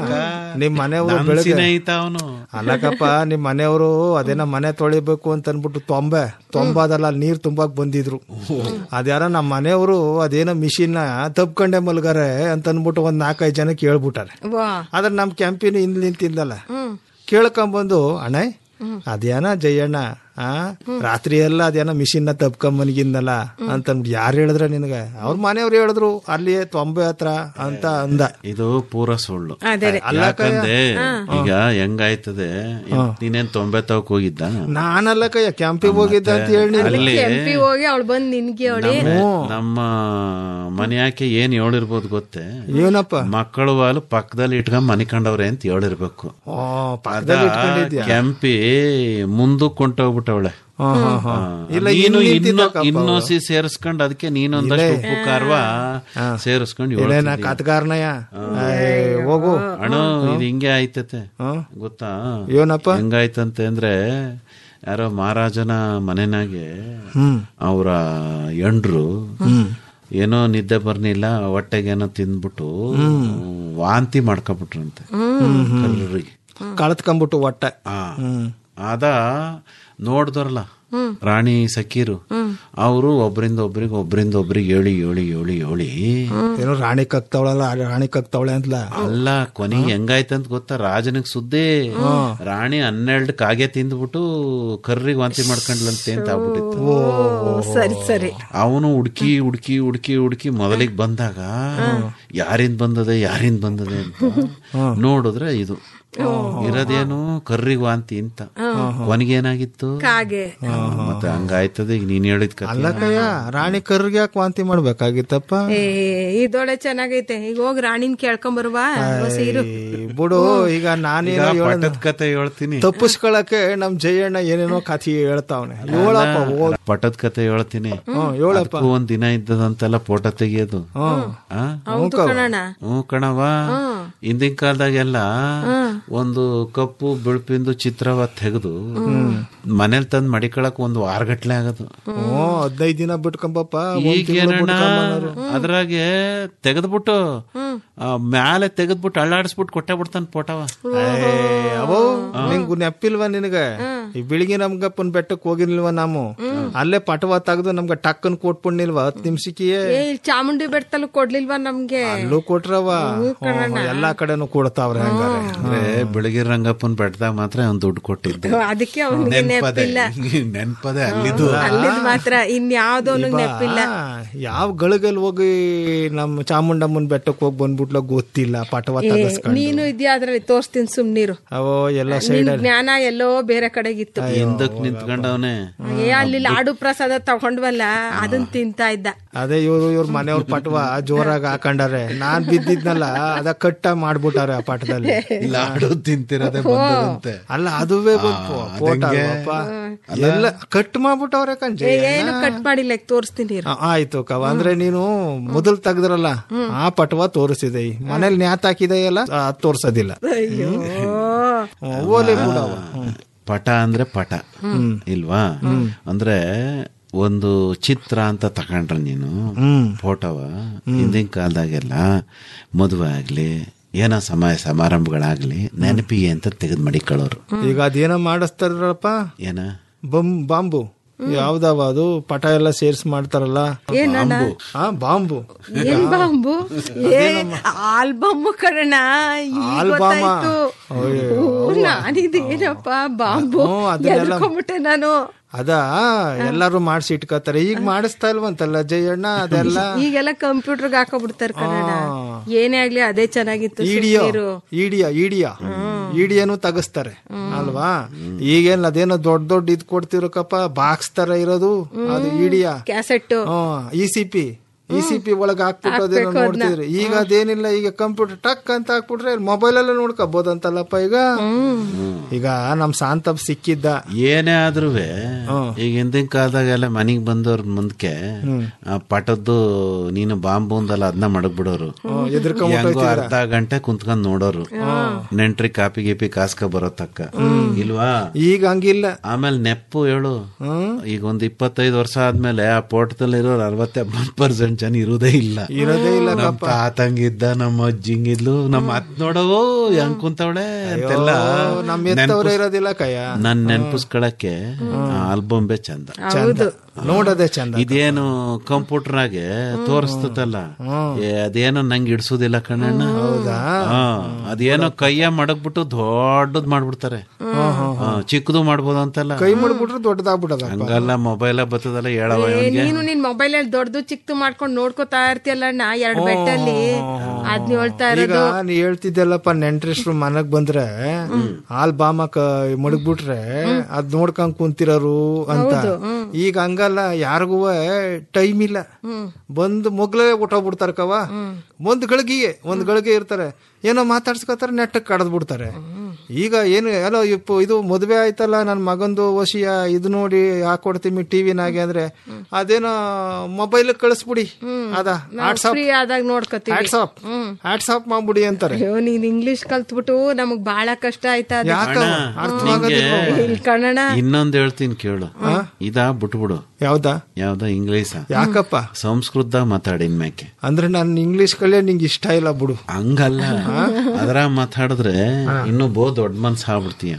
ನಿಮ್ ಮನೆಯವರು ಬೆಳಗ್ಗೆ ಸ್ನೇಹಿತ ಅವನು ಅಲ್ಲಕಪ್ಪ ನಿಮ್ ಮನೆಯವರು ಅದೇನ ಮನೆ ತೊಳಿಬೇಕು ಅಂತ ಅನ್ಬಿಟ್ಟು ತೊಂಬೆ ತೊಂಬದಲ್ಲ ಅಲ್ಲಿ ನೀರ್ ತುಂಬಾಕ್ ಬಂದಿದ್ರು ಅದ್ಯಾರ ನಮ್ಮ ಮನೆಯವರು ಅದೇನೋ ಮಿಷಿನ್ ನ ತಪ್ಕೊಂಡೆ ಮಲ್ಗಾರೆ ಅಂತ ಅನ್ಬಿಟ್ಟು ಒಂದ್ ನಾಲ್ಕೈದು ಜನ ಕೇಳ್ಬಿಟ್ಟಾರೆ ವಾ ಆದ್ರೆ ನಮ್ ಕ್ಯಾಂಪಿನ ಹಿಂದ್ ನಿಂತಿದ್ದಲ್ಲ ಕೇಳ್ಕೊಂಬಂದು ಅಣ್ಣ ಅದೇನ ಜಯಣ್ಣ ಆ ರಾತ್ರಿ ಎಲ್ಲ ಅದೇನೋ ಮಿಷಿನ್ ನ ತಪ್ಕೊಂಬನ್ಗಿಂದಲ್ಲ ಅಂತ ಅಂದ್ಬಿಟ್ಟು ಯಾರು ಹೇಳಿದ್ರ ನಿನಗೆ ಅವ್ರ ಮನೆಯವ್ರು ಹೇಳಿದ್ರು ಅಲ್ಲಿ ತೊಂಬೆ ಹತ್ರ ಅಂತ ಅಂದ ಇದು ಪೂರ ಸುಳ್ಳು ಅದೇ ಯಾಕಂದ್ರೆ ಈಗ ಹೆಂಗಾಯ್ತದೆ ನೀನೇನ್ ತೊಂಬೆ ತವಕ್ ಹೋಗಿದ್ದ ನಾನಲ್ಲ ಕಯ್ಯ ಕ್ಯಾಂಪಿಗೆ ಹೋಗಿದ್ದ ಅಂತ ಹೇಳಿ ಅಲ್ಲಿ ಕೆಂಪಿ ಹೋಗಿ ಅವಳು ಬಂದ್ ನಿನ್ಗೆ ಅವಳಿ ನಮ್ಮ- ನಮ್ಮ ಮನೆಯಾಕೆ ಏನ್ ಹೇಳಿರ್ಬೋದು ಗೊತ್ತೇ ಏನಪ್ಪ ಮಕ್ಕಳು ವಾಲು ಪಕ್ಕದಲ್ಲಿ ಇಟ್ಕೊಂಡ್ ಮನೆ ಕಂಡವ್ರೆ ಅಂತ ಹೇಳಿರ್ಬೇಕು ಓ ಪಕ್ಕದಲ್ಲಿ ಇಟ್ಕೊಂಡಿದ್ಯಾ ಕೆಂಪಿ ಮುಂದಕ್ಕೆ ಕೊಂಟೋಗ್ಬಿಟ್ಟವಳೆ ಹಾ, ಹಾ, ಹಾ. ಇಲ್ಲ, ನೀನು ಹಿಂದ್ ಇನ್ನೊ ನಿಂತಿದ್ದಕ್ಕಪ್ಪ ಇನ್ನೊಸಿ ಸೇರಿಸ್ಕೊಂಡ್ ಅದಕ್ಕೆ ನೀನೊಂದಷ್ಟು ಉಪ್ಪು ಖಾರವ ಸೇರಿಸ್ಕೊಂಡು ಇಲ್ಲೇನ ಕತ್ಗಾರ್ನಯ್ಯ ಹೋಗು ಅಣ್ಣ ಇದು ಹಿಂಗೆ ಆಯ್ತತೆ ಹ್ಮ್. ಗೊತ್ತಾ ಏನಪ್ಪ ಹೆಂಗಾಯ್ತಂತೆ ಅಂದ್ರೆ ಯಾರೋ ಮಹಾರಾಜನ ಮನೆನಾಗೆ ಹ್ಮ್ ಅವರ ಎಂಡ್ರು ಏನೋ ನಿದ್ದೆ ಬರ್ನಿಲ್ಲ ಹೊಟ್ಟೆಗೇನೋ ತಿಂದ್ಬಿಟ್ಟು ವಾಂತಿ ಮಾಡ್ಕೊಬಿಟ್ರಂತೆ ಕರ್ರಿಗೆ ಕಳತ್ಕೊಂಡ್ಬಿಟ್ಟು ಒಟ್ಟೆ ಆ ಅದ ನೋಡ್ದವ್ರಲ್ಲ ರಾಣಿ ಸಖೀರು ಅವರು ಒಬ್ರಿಂದ ಒಬ್ರಿಗೆ ಒಬ್ರಿಂದ ಒಬ್ರಿಗೆ ಹೇಳಿ ಹೇಳಿ ಹೇಳಿ ಹೇಳಿ ಏನೋ ರಾಣಿ ಕಕ್ತವಳಲ್ಲ ರಾಣಿ ಕಕ್ತವಳೆ ಅಂತಲ ಅಲ್ಲ ಕೊನೆಗೆ ಹೆಂಗಾಯ್ತಂತ ಗೊತ್ತಾ ರಾಜನಿಗೆ ಸುದ್ದಿ ರಾಣಿ ಹನ್ನೆರಡು ಕಾಗೆ ತಿಂದ್ಬಿಟ್ಟು ಕರ್ರಿಗೆ ವಾಂತಿ ಮಾಡ್ಕೊಂಡ್ಲಂತೆ ಅಂತ ಆಗ್ಬಿಟ್ಟಿತ್ತು ಸರಿ ಸರಿ ಅವನು ಹುಡ್ಕಿ ಹುಡ್ಕಿ ಹುಡ್ಕಿ ಹುಡ್ಕಿ ಮೊದಲಿಗೆ ಬಂದಾಗ ಯಾರಿಂದ ಬಂದದೆ ಯಾರಿಂದ ಬಂದದೆ ಅಂತ ನೋಡಿದ್ರೆ ಇದು ಇರೋದೇನು ಕರ್ರಿಗೆ ವಾಂತಿ ಅಂತ ಕೊನೆಗೆ ಏನಾಗಿತ್ತು ಕಾಗೆ ಮತ್ತೆ ಹಂಗಾಯ್ತದೆ ಈಗ ನೀನ್ ಹೇಳಿದ ಕಥೆ ಅಲ್ಲ ಕಯ್ಯ ರಾಣಿ ಕರ್ಗೆ ಯಾಕೆ ವಾಂತಿ ಮಾಡ್ಬೇಕಾಗಿತ್ತಪ್ಪ ಏ ಇದೊಳೆ ಚೆನ್ನಾಗೈತೆ ಈಗ ಹೋಗಿ ರಾಣಿನ್ ಕೇಳ್ಕೊಂಡ್ ಬರುವ ಸೀರು ಈ ಬಿಡು ಈಗ ನಾನೇನೋ ಈಗ ಹೇಳ ಪಟ್ಟದ ಕತೆ ಹೇಳ್ತೀನಿ ತಪ್ಪಿಸ್ಕೊಳಕ್ಕೆ ನಮ್ ಜಯಣ್ಣ ಏನೇನೋ ಕಥೆ ಹೇಳ್ತಾವನೆ ಹೇಳಪ್ಪ ಓ ಪಟ್ಟದ ಕತೆ ಹೇಳ್ತೀನಿ ಹ್ಮ್ ಹೇಳಪ್ಪ ಅದಕ್ಕೂ ಒಂದ್ ದಿನ ಇದ್ದದಂತೆಲ್ಲ ಫೋಟೋ ತೆಗಿಯೋದು ಆ? ಹೌದು ಕಣಣ್ಣ ಹ್ಞೂ ಕಣವ ಹಿಂದಿನ ಕಾಲದಾಗೆಲ್ಲ ಒಂದು ಕಪ್ಪು ಬಿಳುಪಿಂದು ಚಿತ್ರವ ತೆಗೆದು ಮನೇಲಿ ತಂದು ಮಡಿಕೊಳಕ್ ಒಂದು ವಾರಗಟ್ಲೆ ಆಗೋದು ಹ್ಞೂ ಹದಿನೈದು ದಿನ ಬಿಟ್ಕೊಂಬಪ್ಪ ಈಗೇನಣ್ಣ ಅದ್ರಾಗೆ ತೆಗೆದ್ಬಿಟ್ಟು ಆ, ಮ್ಯಾಲೆ ತೆಗೆದ್ಬಿಟ್ಟು ಅಳ್ಳಾಡಿಸ್ಬಿಟ್ಟು ಕೊಟ್ಟೆ ಬಿಡ್ತಾನೆ ಫೋಟೋವ ಅವೋ ನಿಂಗು ನೆಪ್ಪಿಲ್ವಾ ನಿನಗ ಈ ಬೆಳಿಗ್ಗೆ ನಮ್ಗಪ್ಪನ್ ಬೆಟ್ಟಕ್ ಹೋಗಿರ್ಲಿಲ್ವಾ ನಾವು ಅಲ್ಲೇ ಪಟವ ತೆಗ್ದು ನಮ್ಗ ಟಕ್ಕನ್ ಕೊಟ್ಬಿಡ್ನಿಲ್ವಾ ಹತ್ ನಿಮಿಷಕ್ಕೆ ಏ ಇಲ್ಲಿ ಚಾಮುಂಡಿ ಬೆಟ್ಟದಲ್ಲೂ ಕೊಡ್ಲಿಲ್ವಾ ನಮ್ಗೆ ಅಲ್ಲೂ ಕೊಟ್ರವ ಹ್ಞೂ, ಎಲ್ಲಾ ಕಡೆನೂ ಕೊಡ್ತಾವ್ರೆ ಹಂಗಾರೆ ಅಂದ್ರೆ ಬೆಳಗ್ಗೆ ರಂಗಪ್ಪನ್ ಬೆಟ್ಟದಾಗ ಮಾತ್ರ ಅವ್ನು ದುಡ್ಡು ಕೊಟ್ಟಿದ್ದೆ ಅದಕ್ಕೆ ಅವನಿಗೆ ನೆನ್ಪದೆ ನೆನಪಿಲ್ಲ ನೆನ್ಪದೆ ಅಲ್ಲಿದ್ದು ಅಲ್ಲಿದ್ ಮಾತ್ರ ಇನ್ಯಾವ್ದೋನು ನೆನಪಿಲ್ಲ ಆ, ಯಾವ ಗಳಿಗೆಲ್ ಹೋಗಿ ನಮ್ ಚಾಮುಂಡಮ್ಮನ್ ಬೆಟ್ಟಕ್ ಹೋಗಿ ಬಂದ್ಬಿಟ್ಲ ಗೊತ್ತಿಲ್ಲ ಪಟವ ಏ, ತಗಸ್ಕೊಂಡು ನೀನು ಇದ್ಯಾ ಅದ್ರಲ್ಲಿ ತೋರಿಸ್ತೀನಿ ಸುಮ್ನೀರು ಅವೋ ಎಲ್ಲ ನಿನ್ ಸೈಡ್ ಜ್ಞಾನ ಎಲ್ಲೋ ಬೇರೆ ಕಡೆಗಿತ್ತು ಹಿಂದಕ್ ನಿಂತ್ಕೊಂಡವನೆ ಏ ಅಲ್ಲಿ ಲಾಡು ಪ್ರಸಾದ ತಗೊಂಡ್ವಲ್ಲ ಅದನ್ನ ತಿಂತಾ ಇದ್ದ ಅದೇ ಇವ್ರು ಇವ್ರ ಮನೆಯವ್ರ ಪಟವ ಜೋರಾಗಿ ಹಾಕೊಂಡಾರೆ ನಾನ್ ಬಿದ್ದಿದ್ನಲ್ಲ ಅದ ಕಟ್ಟ ಮಾಡ್ಬಿಟ್ಟಾರೆ ಆ ಪಟದಲ್ಲಿ ಲಾಡು ತಿಂತಿರೋದೇ ಬಂದದಂತೆ ಅಲ್ಲ ಅದುವೇ ಬಂತು ಫೋಟೋ ಅಲ್ವಪ್ಪ ಎಲ್ಲ ಕಟ್ ಮಾಡ್ಬಿಟ್ಟವ್ರೆ ಕಂಜೆ ಏ, ಏನು ಕಟ್ ಮಾಡಿಲ್ಲ ಈಗ ತೋರಿಸ್ತೀನಿ ಇರು. ಆ, ಆಯ್ತು ಕವ ಅಂದ್ರೆ ನೀನು ಮೊದಲ್ ತೆಗ್ದ್ರಲ್ಲ ಆ ಪಟವ ತೋರಿಸಿದೆ ಈ ಮನೇಲಿ ನ್ಯಾತ್ ಹಾಕಿದೆಯಲ್ಲ ಅದ್ ತೋರ್ಸೋದಿಲ್ಲ ಅಯ್ಯೋ ಹ್ಮ್, ಓಲೆ ಬಿಡವ ಪಟ ಅಂದ್ರೆ ಪಟ ಇಲ್ವಾ ಅಂದ್ರೆ ಒಂದು ಚಿತ್ರ ಅಂತ ತಕೊಂಡ್ರೆ ನೀನು ಫೋಟೋವ ಹಿಂದಿನ ಕಾಲದಾಗೆಲ್ಲ ಮದುವೆ ಆಗ್ಲಿ ಏನೋ ಸಮಯ ಸಮಾರಂಭಗಳಾಗ್ಲಿ ನೆನಪಿಗೆ ಅಂತ ತೆಗೆದು ಮಡಿಕೊಳ್ಳೋರು ಈಗ ಅದೇನೋ ಮಾಡಿಸ್ತಾರಪ್ಪ ಏನ ಬಂ ಬಾಂಬು ಯಾವ್ದವ ಅದು ಪಟ ಎಲ್ಲ ಸೇರ್ಸ್ ಮಾಡ್ತಾರಲ್ಲ ಬಾಂಬು ಆ ಬಾಂಬು ಏನ್ ಬಾಂಬು ಏ ಆಲ್ಬಮ್ ಕಣ ಆಲ್ಬಮ? ನಾನಿದೇನಪ್ಪ ಬಾಂಬು ಹ್ಞೂ, ಅದನ್ನೆಲ್ಲ- ಎಲ್ಕೊಂಬಿಟ್ಟೆ ನಾನು ಅದ ಎಲ್ಲಾರು ಮಾಡಿಸಿ ಇಟ್ಕೋತಾರೆ ಈಗ ಮಾಡಿಸ್ತಾ ಇಲ್ವಂತಲ್ಲ ಜಯಣ್ಣ ಅದೆಲ್ಲ ಈಗೆಲ್ಲ ಕಂಪ್ಯೂಟರ್ಗೆ ಹಾಕೋಬಿಡ್ತಾರೆ ಕನ್ನಡ ಏನೇ ಆಗ್ಲಿ ಅದೇ ಚೆನ್ನಾಗಿತ್ತು ಇಡಿಯೋ ಸುಮ್ನಿರು. ಇಡಿಯಾ ಇಡಿಯಾ ಇಡಿಯಾನು ತೆಗಿಸ್ತಾರೆ ಅಲ್ವಾ ಈಗೇನ್ ಅದೇನೋ ದೊಡ್ಡ ದೊಡ್ಡ ಇದ್ ಕೊಡ್ತಿರಕಪ್ಪ ಬಾಕ್ಸ್ ತರ ಇರೋದು ಅದು ಇಡಿಯಾ cassette E C P E C P ಒಳಗೆ ಹಾಕ್ಬಿಟ್ಟು ಅದೇನೋ ನೋಡ್ತಿದ್ರಿ ಈಗ ಅದೇನಿಲ್ಲ ಈಗ ಕಂಪ್ಯೂಟರ್ ಟಕ್ ಅಂತ ಹಾಕ್ಬಿಟ್ರೆ ಮೊಬೈಲ್ ಅಲ್ಲೇ ನೋಡ್ಕೋಬಹುದಂತಲ್ಲಪ್ಪ ಈಗ ಈಗ ನಮ್ ಶಾಂತಪ್ ಸಿಕ್ಕಿದ್ದ ಏನೇ ಆದ್ರೂ ಈಗ ಹಿಂದಿನ ಕಾಲದಾಗೆಲ್ಲ ಮನೆಗ್ ಬಂದವ್ರ ಮುಂದಕ್ಕೆ ಆ ಪಟದ್ದು ನೀನು ಬಾಂಬು ಅಂದಲ್ಲ ಅದನ್ನ ಮಡಗ್ಬಿಡೋರು ಹೆಂಗೋ ಅರ್ಧ ಗಂಟೆ ಕುಂತ್ಕೊಂಡ್ ನೋಡೋರು ನೆಂಟ್ರಿ ಕಾಪಿ ಗೀಪಿ ಕಾಸ್ಕ ಬರೋ ತಕ್ಕ ಇಲ್ವಾ ಈಗ ಹಂಗಿಲ್ಲ ಆಮೇಲೆ ನೆಪ್ಪು ಹೇಳು ಈಗ ಒಂದ್ ಇಪ್ಪತ್ತೈದು ವರ್ಷ ಆದ್ಮೇಲೆ ಆ ಪೋಟದಲ್ಲಿ ಇರೋರು ಅರವತ್ತ ಎಂಬತ್ತು ಪರ್ಸೆಂಟ್ ಜನ ಇರೋದೇ ಇಲ್ಲ ಇರೋದೇ ಇಲ್ಲ ನಮ್ ತಾತಂಗಿದ್ದ ನಮ್ಮ ಅಜ್ಜಿಂಗಿದ್ಲು ನಮ್ಮ ಅತ್ ನೋಡವು ಹೆಂಗ್ ಕುಂತವಳೆ ಅಂತೆಲ್ಲ ನಮ್ ಎತ್ತವ್ರೆ ಇರೋದಿಲ್ಲ ಕಯ್ಯ ನನ್ ನೆನ್ಪಿಸ್ಕೊಳಕ್ಕೆ ಆಲ್ಬಂಬೆ ಚಂದ ಚಂದ ನೋಡೋದೇ ಚಂದ ಇದೇನು ಕಂಪ್ಯೂಟರ್ನಾಗೆ ತೋರಿಸ್ತತಲ್ಲ ಏ, ಅದೇನೋ ನಂಗೆ ಇಡ್ಸೋದಿಲ್ಲ ಕಣ್ಣಣ್ಣ ಹಾ, ಅದೇನೋ ಕೈಯ ಮಡಗ್ಬಿಟ್ಟು ದೊಡ್ಡದ್ ಮಾಡ್ಬಿಡ್ತಾರೆ ಹಾ, ಚಿಕ್ಕದು ಮಾಡ್ಬೋದು ಅಂತಲ್ಲ ಕೈ ಮಾಡ್ಬಿಟ್ರೆ ದೊಡ್ಡದಾಗ್ಬಿಡದ ಹಂಗಲ್ಲ ಮೊಬೈಲ ಬರ್ತದಲ್ಲ ಹೇಳವ ಏ, ಇವನ್ಗೆ ನೀನು ನಿನ್ ಮೊಬೈಲ್ ಅಲ್ಲಿ ದೊಡ್ಡದು ಚಿಕ್ಕದು ಮಾಡ್ಕೊಂಡು ನೋಡ್ಕೋತಾ ಇರ್ತೀಯಲ್ಲ ಅಣ್ಣ ಎರಡ್ ಬೆಟ್ಟಲ್ಲಿ ಅದ್ನ ಹೇಳ್ತಾ ಈಗ ಇರೋದು ನೀ ಹೇಳ್ತಿದ್ದಲ್ಲಪ್ಪ ನೆಂಟ್ರಿಷ್ಟ್ರು ಮನಗ್ ಬಂದ್ರೆ ಹಾಲ್ ಬಾಮಕ ಮಡಗ್ಬಿಟ್ರೆ ಅದ್ ನೋಡ್ಕೊಂಡ್ ಕುಂತಿರೋರು ಅಂತ ಈಗ ಹಂಗಲ್ಲ ಯಾರಿಗೂ ಟೈಮ್ ಇಲ್ಲ ಬಂದು ಮೊಗ್ಲೇ ಬಿಡ್ತಾರ ಕವ ಒಂದ್ ಗಳಿಗೆಗೆ ಒಂದ್ ಗಳಿಗೆ ಇರ್ತಾರೆ ಏನೋ ಮಾತಾಡ್ಸ್ಕೊತಾರೆ ನೆಟ್ಟಕ್ ಕಡದ್ ಬಿಡ್ತಾರೆ ಈಗ ಏನು ಎಲ್ಲೋ ಇಪ್ಪ ಇದು ಮದುವೆ ಆಯ್ತಲ್ಲ ನನ್ನ ಮಗಂದು ವಶಿಯ ಇದು ನೋಡಿ ಹಾಕೊಡ್ತೀವಿ ಟಿವಿನಾಗೆ ಅಂದ್ರೆ ಅದೇನೋ ಮೊಬೈಲ್ ಕಳಿಸ್ಬಿಡಿ ಅದ ವಾಟ್ಸಾಪ್ ಫ್ರೀ ಆದಾಗ ನೋಡ್ಕೋತೀವಿ ವಾಟ್ಸಾಪ್ ವಾಟ್ಸಾಪ್ ಮಾಡ್ಬಿಡಿ ಅಂತಾರೆ ಅಯ್ಯೋ ನೀನ್ ಇಂಗ್ಲಿಷ್ ಕಲ್ತ್ಬಿಟ್ಟು ನಮಗ್ ಬಹಳ ಕಷ್ಟ ಆಯ್ತಾ ಅದು. ಯಾಕ ನಿಂಗೆ ಇಲ್ಲಿ ಕನ್ನಡ ಇನ್ನೊಂದ್ ಹೇಳ್ತೀನಿ ಕೇಳು ಇದಾ ಬಿಟ್ಬಿಡು ಯಾವ್ದಾ ಯಾವ್ದ ಇಂಗ್ಲೀಷ ಯಾಕಪ್ಪ ಸಂಸ್ಕೃತ ಮಾತಾಡಿನ ಮ್ಯಾಕೆ ಅಂದ್ರೆ ನಾನು ಇಂಗ್ಲಿಷ್ ಕಲೆ ನಿಂಗೆ ಇಷ್ಟ ಇಲ್ಲ ಬಿಡು ಹಂಗಲ್ಲ ಅದ್ರ ಮಾತಾಡಿದ್ರೆ ಇನ್ನು ಬೋ ದೊಡ್ಡ ಮನ್ಸ್ ಆಗ್ಬಿಡ್ತೀಯ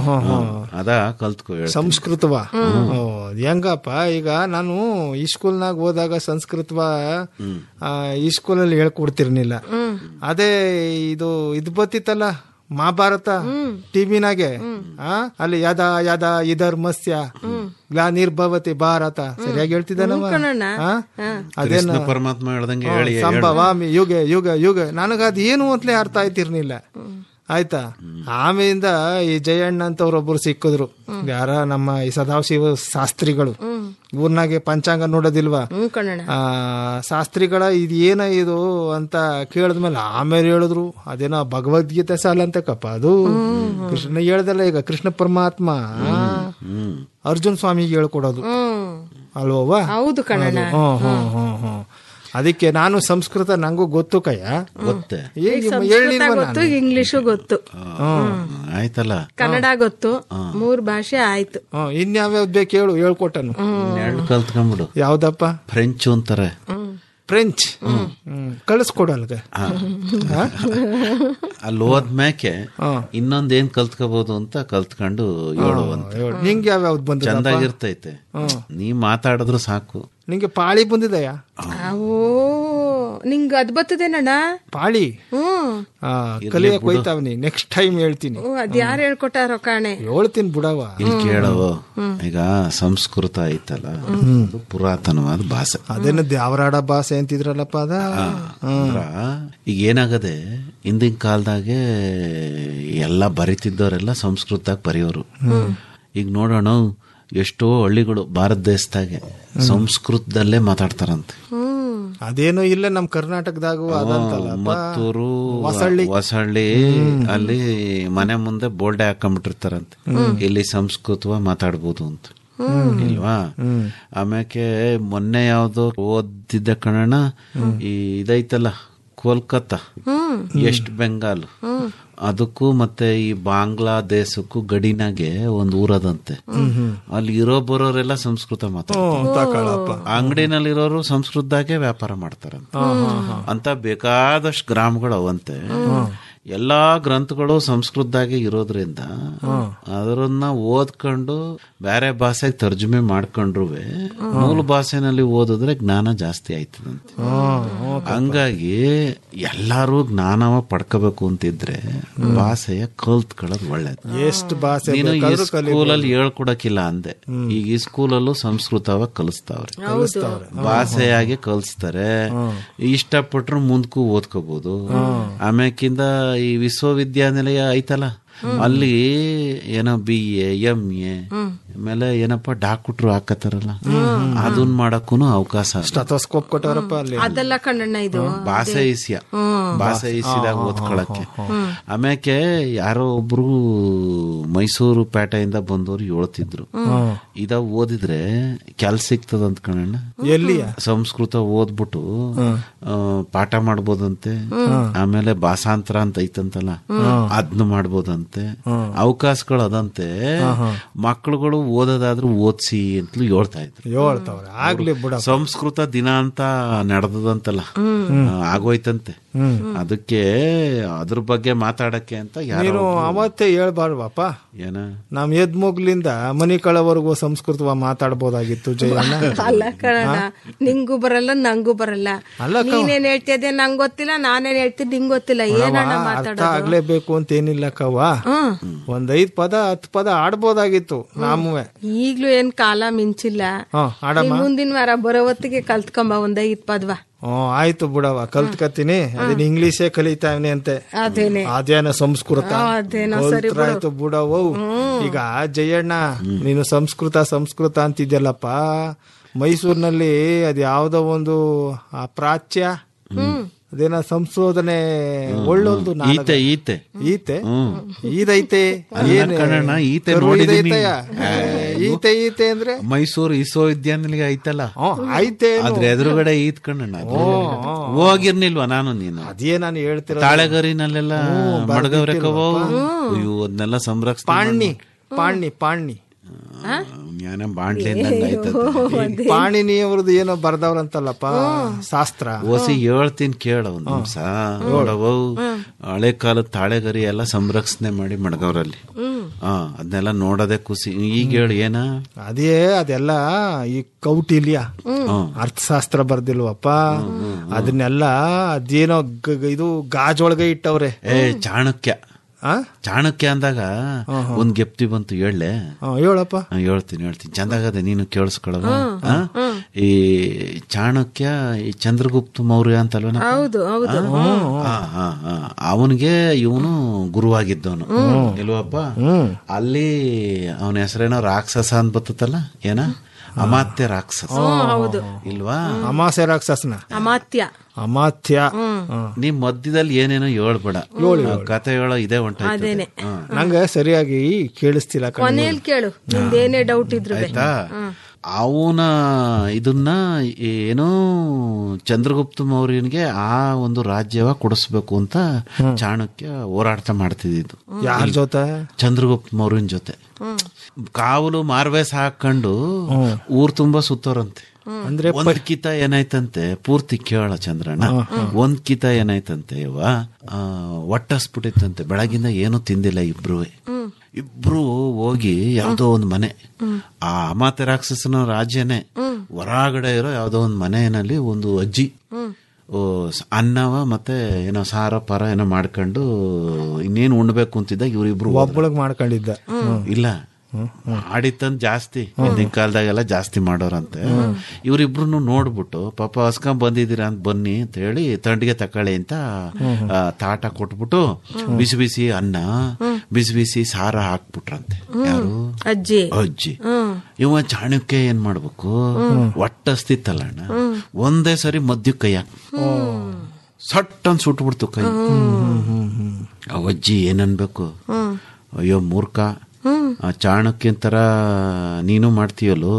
ಅದ ಕಲ್ತ್ಕೊ ಹೇಳ್ತೀನಿ. ಸಂಸ್ಕೃತವ ಓ, ಹೆಂಗಪ್ಪ ಈಗ ನಾನು ಈ ಸ್ಕೂಲ್ನಾಗ ಹೋದಾಗ ಸಂಸ್ಕೃತವ ಆ, ಈ ಸ್ಕೂಲಲ್ಲಿ ಹೇಳ್ಕೊಡ್ತಿರ್ನಿಲ್ಲ ಅದೇ ಇದು ಇದು ಬತ್ತಿತ್ತಲ್ಲ ಮಹಾಭಾರತ ಟಿವಿನಾಗೆ ಆ ಅಲ್ಲಿ ಯದ ಯದ ಇದರ್ ಮತ್ಸ್ಯ ಗ್ಲಾನಿರ್ಭವತಿ ಭಾರತ ಸರಿಯಾಗಿ ಹೇಳ್ತಿದ್ದಾನವ ಕಣಣ್ಣ. ಆ? ಅದೇನ ಕೃಷ್ಣ ಪರಮಾತ್ಮ ಹೇಳ್ದಂಗೆ ಹೇಳಿ ಸಂಭವಾಮಿ ಯುಗ ಯುಗ ಯುಗ ನನಗ ಅದ್ ಏನು ಅಂತಲೇ ಅರ್ಥ ಆಯ್ತಿರ್ನಿಲ್ಲ ಆಯ್ತಾ ಆಮೇಲಿಂದ ಈ ಜಯಣ್ಣ ಅಂತವ್ರೊಬ್ರು ಸಿಕ್ಕಿದ್ರು ಯಾರ ನಮ್ಮ ಈ ಸದಾಶಿವ ಶಾಸ್ತ್ರಿಗಳು ಊರ್ನಾಗೆ ಪಂಚಾಂಗ ನೋಡೋದಿಲ್ವಾ ಹ್ಮ್ ಕನ್ನಡ ಆ ಶಾಸ್ತ್ರಿಗಳ ಇದು ಏನ ಇದು ಅಂತ ಕೇಳಿದ್ಮೇಲೆ ಆಮೇಲೆ ಹೇಳಿದ್ರು ಅದೇನೋ ಭಗವದ್ಗೀತೆ ಸಾಲ ಅಂತ ಕಪ್ಪ ಅದು ಕೃಷ್ಣ ಹೇಳ್ದಲ್ಲ ಈಗ ಕೃಷ್ಣ ಪರಮಾತ್ಮ ಅರ್ಜುನ್ ಸ್ವಾಮಿಗೆ ಹೇಳ್ಕೊಡೋದು ಹ್ಮ್ ಅಲ್ವವ್ವ ಹೌದು ಕನ್ನಡ ಹ್ಮ್ ಹ್ಮ್ ಹ್ಮ್ ಹ್ಮ್ ಅದಕ್ಕೆ ನಾನು ಸಂಸ್ಕೃತ ನಂಗೂ ಗೊತ್ತು ಕಯ್ಯ ಗೊತ್ತೇ ಹೇಗೆ ಸಂಸ್ಕೃತ ಹೇಳಿಲ್ವ ಗೊತ್ತು ನಾನು ಇಂಗ್ಲಿಷು ಗೊತ್ತು ಆಯ್ತಲ್ಲ ಕನ್ನಡ ಗೊತ್ತು ಮೂರ್ ಭಾಷೆ ಆಯ್ತು ಹ್ಮ್, ಇನ್ಯಾವ್ಯಾವ್ದು ಬೇಕು ಹೇಳು ಹೇಳ್ಕೊಟ್ಟನು ಎರಡು ಕಲ್ತ್ಕೊಂಡ್ಬಿಡು ಯಾವ್ದಪ್ಪ ಫ್ರೆಂಚ್ ಅಂತಾರೆ ಫ್ರೆಂಚ್ ಹ್ಮ್ ಕಳಿಸ್ಕೊಡಲ್ಗ ಅಲ್ಲಿ ಹೋದ್ಮ್ಯಾಕೆ ಇನ್ನೊಂದ್ ಏನ್ ಕಲ್ತ್ಕೋಬಹುದು ಅಂತ ಕಲ್ತ್ಕೊಂಡು ಹೇಳು ಅಂತ ನಿಂಗೆ ಯಾವ್ಯಾವ್ದು ಬಂದ ಚಂದಾಗಿರ್ತೈತೆ ನೀ ಮಾತಾಡಿದ್ರು ಸಾಕು ನಿಂಗೆ ಪಾಳಿ ಬಂದಿದಯಾ ಓ ನಿಂಗ್ ಅದ್ ಬರ್ತದೇನಣ್ಣ ಪಾಳಿ ಹ್ಮ್ ಆ, ಕಲಿಯಕ್ ಹೋಯ್ತಾವ್ನಿ ನೆಕ್ಸ್ಟ್ ಟೈಮ್ ಹೇಳ್ತೀನಿ ಓ ಅದ್ ಯಾರು ಹೇಳ್ಕೊಟ್ಟಾರೋ ಕಾಣೆ ಹೇಳ್ತೀನಿ ಬಿಡವ ಇಲ್ಲಿ ಕೇಳವು ಈಗ ಸಂಸ್ಕೃತ ಐತಲ್ಲ ಅದು ಪುರಾತನವಾದ ಭಾಷೆ ಅದೇನು ದ್ಯಾವರಾಡ ಭಾಷೆ ಅಂತಿದ್ರಲ್ಲಪ್ಪ ಅದ ಅಂದ್ರ ಈಗ ಏನಾಗದೆ ಹಿಂದಿನ ಕಾಲದಾಗೆ ಎಲ್ಲ ಬರಿತಿದ್ದವರೆಲ್ಲ ಸಂಸ್ಕೃತದಾಗ ಬರೆಯೋರು ಈಗ ನೋಡೋಣ ಎಷ್ಟೋ ಹಳ್ಳಿಗಳು ಭಾರತ ದೇಶದಾಗೆ ಸಂಸ್ಕೃತದಲ್ಲೇ ಮಾತಾಡ್ತಾರಂತೆ ಅದೇನೋ ಇಲ್ಲ ನಮ್ ಕರ್ನಾಟಕದಾಗೂ ಅದಂತಲ್ಲ ಮತ್ತೂರು ಹೊಸಳ್ಳಿ. ಹೊಸಳ್ಳಿ ಅಲ್ಲಿ ಮನೆ ಮುಂದೆ ಬೋರ್ಡೆ ಹಾಕೊಂಡ್ಬಿಟ್ಟಿರ್ತಾರಂತೆ ಇಲ್ಲಿ ಸಂಸ್ಕೃತವ ಮಾತಾಡ್ಬೋದು ಅಂತ ಇಲ್ವಾ ಆಮ್ಯಾಕೆ ಮೊನ್ನೆ ಯಾವ್ದೋ ಓದಿದ್ದ ಕಣಣ ಈ ಇದೈತಲ್ಲ ಕೋಲ್ಕತ್ತಾ ಎಷ್ಟ್ ಬೆಂಗಾಲ್ ಅದಕ್ಕೂ ಮತ್ತೆ ಈ ಬಾಂಗ್ಲಾದೇಶಕ್ಕೂ ಗಡಿನಾಗೆ ಒಂದು ಊರದಂತೆ ಅಲ್ಲಿ ಇರೋ ಬರೋರೆಲ್ಲ ಸಂಸ್ಕೃತ ಮಾತಾಡ್ತಾರೆ ಅಂಗಡಿನಲ್ಲಿರೋರು ಸಂಸ್ಕೃತದಾಗೆ ವ್ಯಾಪಾರ ಮಾಡ್ತಾರಂತೆ ಅಂತ ಬೇಕಾದಷ್ಟು ಗ್ರಾಮಗಳು ಅವಂತೆ ಎಲ್ಲಾ ಗ್ರಂಥಗಳು ಸಂಸ್ಕೃತದಾಗೆ ಇರೋದ್ರಿಂದ ಅದರನ್ನ ಓದ್ಕೊಂಡು ಬೇರೆ ಭಾಷೆಗೆ ತರ್ಜುಮೆ ಮಾಡ್ಕೊಂಡ್ರು ಮೂಲ ಭಾಷೆನಲ್ಲಿ ಓದಿದ್ರೆ ಜ್ಞಾನ ಜಾಸ್ತಿ ಆಯ್ತದಂತೆ ಹಂಗಾಗಿ ಎಲ್ಲಾರು ಜ್ಞಾನವ ಪಡ್ಕೋಬೇಕು ಅಂತಿದ್ರೆ ಭಾಷೆಯ ಕಲ್ತ್ಕೊಳ್ಳೋದು ಒಳ್ಳೇದು ಎಷ್ಟು ಭಾಷೆ ನೀನು ಈ ಬೇಕಾದ್ರೂ ಕಲಿ ಸ್ಕೂಲಲ್ಲಿ ಹೇಳ್ಕೊಡಕ್ಕಿಲ್ಲ ಅಂದೆ ಈಗ ಈ ಸ್ಕೂಲಲ್ಲೂ ಸಂಸ್ಕೃತವ ಕಲಿಸ್ತಾವ್ರೆ ಭಾಷೆಯಾಗಿ ಕಲಿಸ್ತಾರೆ ಇಷ್ಟಪಟ್ರು ಮುಂದಕ್ಕೂ ಓದ್ಕೋಬಹುದು ಆಮ್ಯಾಕಿಂದ ಈ ವಿಶ್ವವಿದ್ಯಾನಿಲಯ ಐತಲ್ಲ ಅಲ್ಲಿ ಏನೋ ಬಿ ಎ ಎಂ ಎ ಆಮೇಲೆ ಏನಪ್ಪ ಡಾಕ್ಟ್ರು ಹಾಕತ್ತಾರಲ್ಲ ಅದನ್ ಮಾಡಕ್ಕೂ ಅವಕಾಶ ಅದ. ಸ್ಟಥೋಸ್ಕೋಪ್ ಕೊಟ್ಟವರಪ್ಪ ಅಲ್ಲಿ ಅದೆಲ್ಲ ಕಣ್ಣಣ್ಣ ಇದು ಭಾಷೆ ಇಸ್ಯ ಭಾಷೆ ಇಸಿದಾಗ ಓದ್ಕೊಳಕ್ಕೆ ಆಮ್ಯಾಕೆ ಯಾರೋ ಒಬ್ರು ಮೈಸೂರು ಪೇಟೆಯಿಂದ ಬಂದವರು ಹೇಳ್ತಿದ್ರು ಇದ ಓದಿದ್ರೆ ಕೆಲ್ಸ ಸಿಗ್ತದ ಅಂತ ಕಣಣ್ಣ ಎಲ್ಲಿಯ ಸಂಸ್ಕೃತ ಓದ್ಬಿಟ್ಟು ಆ, ಪಾಠ ಮಾಡ್ಬೋದಂತೆ ಆಮೇಲೆ ಭಾಷಾಂತರ ಅಂತ ಐತಂತಲ್ಲ ಅದ್ನ ಮಾಡ್ಬೋದಂತೆ ಅವಕಾಶಗಳು ಅದಂತೆ ಮಕ್ಕಳುಗಳು ಓದೋದಾದ್ರೂ ಓದ್ಸಿ ಅಂತಲೂ ಹೇಳ್ತಾ ಇದ್ರು ಹೇಳ್ತಾವ್ರೆ ಆಗ್ಲಿ ಬಿಡ ಸಂಸ್ಕೃತ ದಿನ ಅಂತ ನಡೆದದಂತಲ್ಲ ಆಗೋಯ್ತಂತೆ ಅದಕ್ಕೆ ಅದ್ರ ಬಗ್ಗೆ ಮಾತಾಡಕ್ಕೆ ಅಂತ ಯಾರೋ ನೀನು ಅವತ್ತೇ ಹೇಳ್ಬಾರ್ವಪ್ಪ ಏನ ನಮ್ ಎದ್ಮುಗ್ಲಿಂದ ಮನಿ ಕಳವರೆಗೂ ಸಂಸ್ಕೃತವ ಮಾತಾಡ್ಬೋದಾಗಿತ್ತು ಜಯಣ್ಣ ಅಲ್ಲ ಕಣಣ್ಣ ನಿಂಗೂ ಬರಲ್ಲ ನಂಗೂ ಬರಲ್ಲ ಅಲ್ಲ ಕಣವ್ವ. ನೀನೇನ್ ಹೇಳ್ತಿದ್ದೆ ನಂಗ್ ಗೊತ್ತಿಲ್ಲ ನಾನೇನ್ ಹೇಳ್ತೀನಿ ನಿಂಗ್ ಗೊತ್ತಿಲ್ಲ ಏನಣ್ಣ ಅರ್ಥ ಮಾತಾಡೋದು ಆಗ್ಲೇಬೇಕು ಅಂತ ಏನಿಲ್ಲ ಕವ್ವ ಹ್ಮ್ ಒಂದ್ ಐದ್ ಪದ ಹತ್ ಪದ ಆಡ್ಬೋದಾಗಿತ್ತು ನಾಮುವೆ ಈಗ್ಲೂ ಏನ್ ಕಾಲ ಮಿಂಚಿಲ್ಲ ಹ ಆಡಮ್ಮ ನೀ ಮುಂದಿನ ವಾರ ಬರೋ ಹೊತ್ತಿಗೆ ಕಲ್ತ್ಕೊಂಬ ಒಂದ್ ಐದ್ ಪದ್ವ ಹ್ಮ್ ಆಯ್ತು ಬಿಡವ ಕಲ್ತ್ಕತೀನಿ ಅದನ್ನ ಇಂಗ್ಲಿಷೇ ಕಲಿತಾವ್ನಿ ಅಂತೆ ಅದೇನೆ ಅದೇನ ಸಂಸ್ಕೃತ ಆ, ಅದೇನೋ ಸರಿ ಬಿಡು. ಆಯ್ತು ಬಿಡವು ಈಗ ಜಯಣ್ಣ ನೀನು ಸಂಸ್ಕೃತ ಸಂಸ್ಕೃತ ಅಂತಿದ್ಯಲ್ಲಪ್ಪ ಮೈಸೂರಿನಲ್ಲಿ ಅದ್ ಯಾವ್ದೋ ಒಂದು ಆ ಪ್ರಾಚ್ಯ ಅದೇನ ಸಂಶೋಧನೆ ಒಳ್ಳೊಂದು ನಾಟಕ. ಈತೆ ಈತೆ ಈತೆ ಈದೈತೆ ಏನ್ ಕಣಣ್ಣ, ಈತೆ ಕರು ನೋಡಿದೀನಿ. ಇದೈತೆಯ? ಈತೆ ಈತೆ ಅಂದ್ರೆ ಮೈಸೂರು ವಿಶ್ವವಿದ್ಯಾನಿಲಯ ಐತಲ್ಲ ಹ್ಮ್, ಐತೆ ಏನು? ಅದ್ರ ಎದುರುಗಡೆ ಈತ್ ಕಣ್ಣಣ್ಣ ಅದು. ಹೋಗಿರ್ನಿಲ್ವಾ ನಾನು ನೀನು ಅದೇ ನಾನು ಹೇಳ್ತಿರೋ ತಾಳೆಗರಿನಲ್ಲೆಲ್ಲ ಮಡಗವ್ರೆ ಕವೋ ಅಯ್ಯೋ ಅದನ್ನೆಲ್ಲ ಸಂರಕ್ಷಣೆ ಪಾಣಿ ಪಾಣಿ ಪಾಣಿ ಜ್ಞಾನ ಬಾಂಡ್ಲಿ ಅಂದಂಗ್ ಆಯ್ತದೆ ಪಾಣಿನಿ ಅವ್ರದ್ದು ಏನೋ ಬರ್ದವ್ರಂತಲ್ಲಪ್ಪ ಶಾಸ್ತ್ರ ಓಸಿ ಹೇಳ್ತೀನಿ ಕೇಳ ಒಂದ್ ನಿಮಿಷ ನೋಡವು ಹಳೆ ಕಾಲದ ತಾಳೆಗರಿ ಎಲ್ಲ ಸಂರಕ್ಷಣೆ ಮಾಡಿ ಮಡಗವ್ರಲ್ಲಿ ಹಾ ಅದನ್ನೆಲ್ಲ ನೋಡೋದೇ ಖುಷಿ ಈಗ ಹೇಳಿ ಏನ ಅದೇ ಅದೆಲ್ಲ ಈ ಕೌಟಿಲ್ಯ ಅರ್ಥಶಾಸ್ತ್ರ ಬರ್ದಿಲ್ವಪ್ಪ ಅದನ್ನೆಲ್ಲ ಅದೇನೋ ಗ- ಗ- ಇದು ಗಾಜೊಳಗೆ ಇಟ್ಟವ್ರೆ ಏ ಚಾಣಕ್ಯ ಆ ಚಾಣಕ್ಯ ಅಂದಾಗ ಒಂದ್ ಗೆಪ್ತಿ ಬಂತು ಹೇಳಲೆ ಆ, ಹೇಳಪ್ಪ ಹೇಳ್ತೀನಿ ಹೇಳ್ತೀನಿ ಚಂದಾಗದೆ ನೀನು ಕೇಳಿಸ್ಕೊಳವ ಈ ಚಾಣಕ್ಯ ಈ ಚಂದ್ರಗುಪ್ತ ಮೌರ್ಯ ಅಂತಲ್ವನ ಹೌದು ಹೌದು ಅವನಿಗೆ ಇವನು ಗುರುವಾಗಿದ್ದವನು ಇಲ್ವಪ್ಪ ಅಲ್ಲಿ ಅವನ ಹೆಸರೇನೋ ರಾಕ್ಷಸ ಅಂತ ಬರ್ತದಲ್ಲ ಏನ ಅಮಾತ್ಯ ರಾಕ್ಷಸ ಇಲ್ವಾ ಅಮಾಸೆ ರಾಕ್ಷಸನ ಅಮಾತ್ಯ ಅಮಾತ್ಯ ನೀ ಮಧ್ಯದಲ್ಲಿ ಏನೇನೋ ಹೇಳ್ಬೇಡ ಆ ಕತೆ ಹೇಳೋ ಇದೇ ಹೊಂಟಾಯ್ತದೆ ಅದೇನೆ ನಂಗೆ ಸರಿಯಾಗಿ ಕೇಳಿಸ್ತಿಲ್ಲ ಕಣೆ. ಕೊನೆಯಲ್ಲಿ ಕೇಳು ನಿಂದೇನೇ ಡೌಟ್ ಇದ್ರು ಆಯ್ತಾ ಅವನ ಇದನ್ನ ಏನೋ ಚಂದ್ರಗುಪ್ತ ಮೌರ್ಯನಿಗೆ ಆ ಒಂದು ರಾಜ್ಯವ ಕೊಡಿಸ್ಬೇಕು ಅಂತ ಚಾಣಕ್ಯ ಹೋರಾಟ ಮಾಡ್ತಿದ್ದು ಯಾರ ಜೊತೆ ಚಂದ್ರಗುಪ್ತ ಮೌರ್ಯನ್ ಜೊತೆ ಕಾವಲು ಮಾರ್ವೇಸ್ ಹಾಕೊಂಡು ಊರ್ ತುಂಬಾ ಸುತ್ತೋರಂತೆ ಅಂದ್ರೆ ಒಂದ್ ಕಿತ ಏನಾಯ್ತಂತೆ ಪೂರ್ತಿ ಕೇಳ ಚಂದ್ರಣ್ಣ ಒಂದ್ ಕಿತ ಏನಾಯ್ತಂತೆ ಇವ ಒಟ್ಟಸ್ಬಿಟ್ಟಿತ್ತಂತೆ ಬೆಳಗಿಂದ ಏನು ತಿಂದಿಲ್ಲ ಇಬ್ರು ಇಬ್ರು ಹೋಗಿ ಯಾವ್ದೋ ಒಂದ್ ಮನೆ ಆ ಅಮಾತೆ ರಾಕ್ಷಸನ ರಾಜ್ಯನೇ ಹೊರಗಡೆ ಇರೋ ಯಾವ್ದೋ ಒಂದ್ ಮನೆಯಲ್ಲಿ ಒಂದು ಅಜ್ಜಿ ಓ, ಸ- ಅನ್ನವ ಮತ್ತೆ ಏನೋ ಸಾರ ಪರ ಏನೋ ಮಾಡ್ಕೊಂಡು ಇನ್ನೇನು ಉಣ್ಬೇಕು ಅಂತಿದ್ದಾಗ ಇವ್ರಿಬ್ರು ಹೋದ್ರು. ಒಬ್ಬಳಗ್ ಮಾಡ್ಕೊಂಡಿದ್ದ ಇಲ್ಲ ಆಡಿತ್ತಂದ್ ಜಾಸ್ತಿ ಹಿಂದಿನ ಕಾಲದಾಗೆಲ್ಲ ಜಾಸ್ತಿ ಮಾಡೋರಂತೆ ಇವ್ರಿಬ್ರು ನೋಡ್ಬಿಟ್ಟು ಪಾಪ ಹಸ್ಕೊಂಡ್ ಬಂದಿದ್ದೀರಾ ಅಂತ ಬನ್ನಿ ಅಂತ ಹೇಳಿ ತಂಡಿಗೆ ತಕೊಳ್ಳಿ ಅಂತ ಆ, ತಾಟ ಕೊಟ್ಬಿಟ್ಟು ಬಿಸಿ ಬಿಸಿ ಅನ್ನ ಬಿಸಿ ಬಿಸಿ ಸಾರ ಹಾಕ್ಬಿಟ್ರಂತೆ ಯಾರು ಅಜ್ಜಿ ಅಜ್ಜಿ ಇವ ಚಾಣಕ್ಯ ಏನ್ ಮಾಡ್ಬೇಕು ಒಟ್ಟಸ್ತಿತ್ತಲ್ಲ ಅಣ್ಣ ಒಂದೇ ಸರಿ ಮದ್ಯ ಕೈ ಹಾಕ್ ಸಟ್ ಅಂತ ಸುಟ್ಬಿಡ್ತು ಕೈ ಆ ಅಜ್ಜಿ ಏನನ್ಬೇಕು ಅಯ್ಯೋ ಮೂರ್ಖ ಆ ಚಾಣಕ್ಯನ್ ತರ ನೀನು ಮಾಡ್ತೀಯಲ್ಲೋ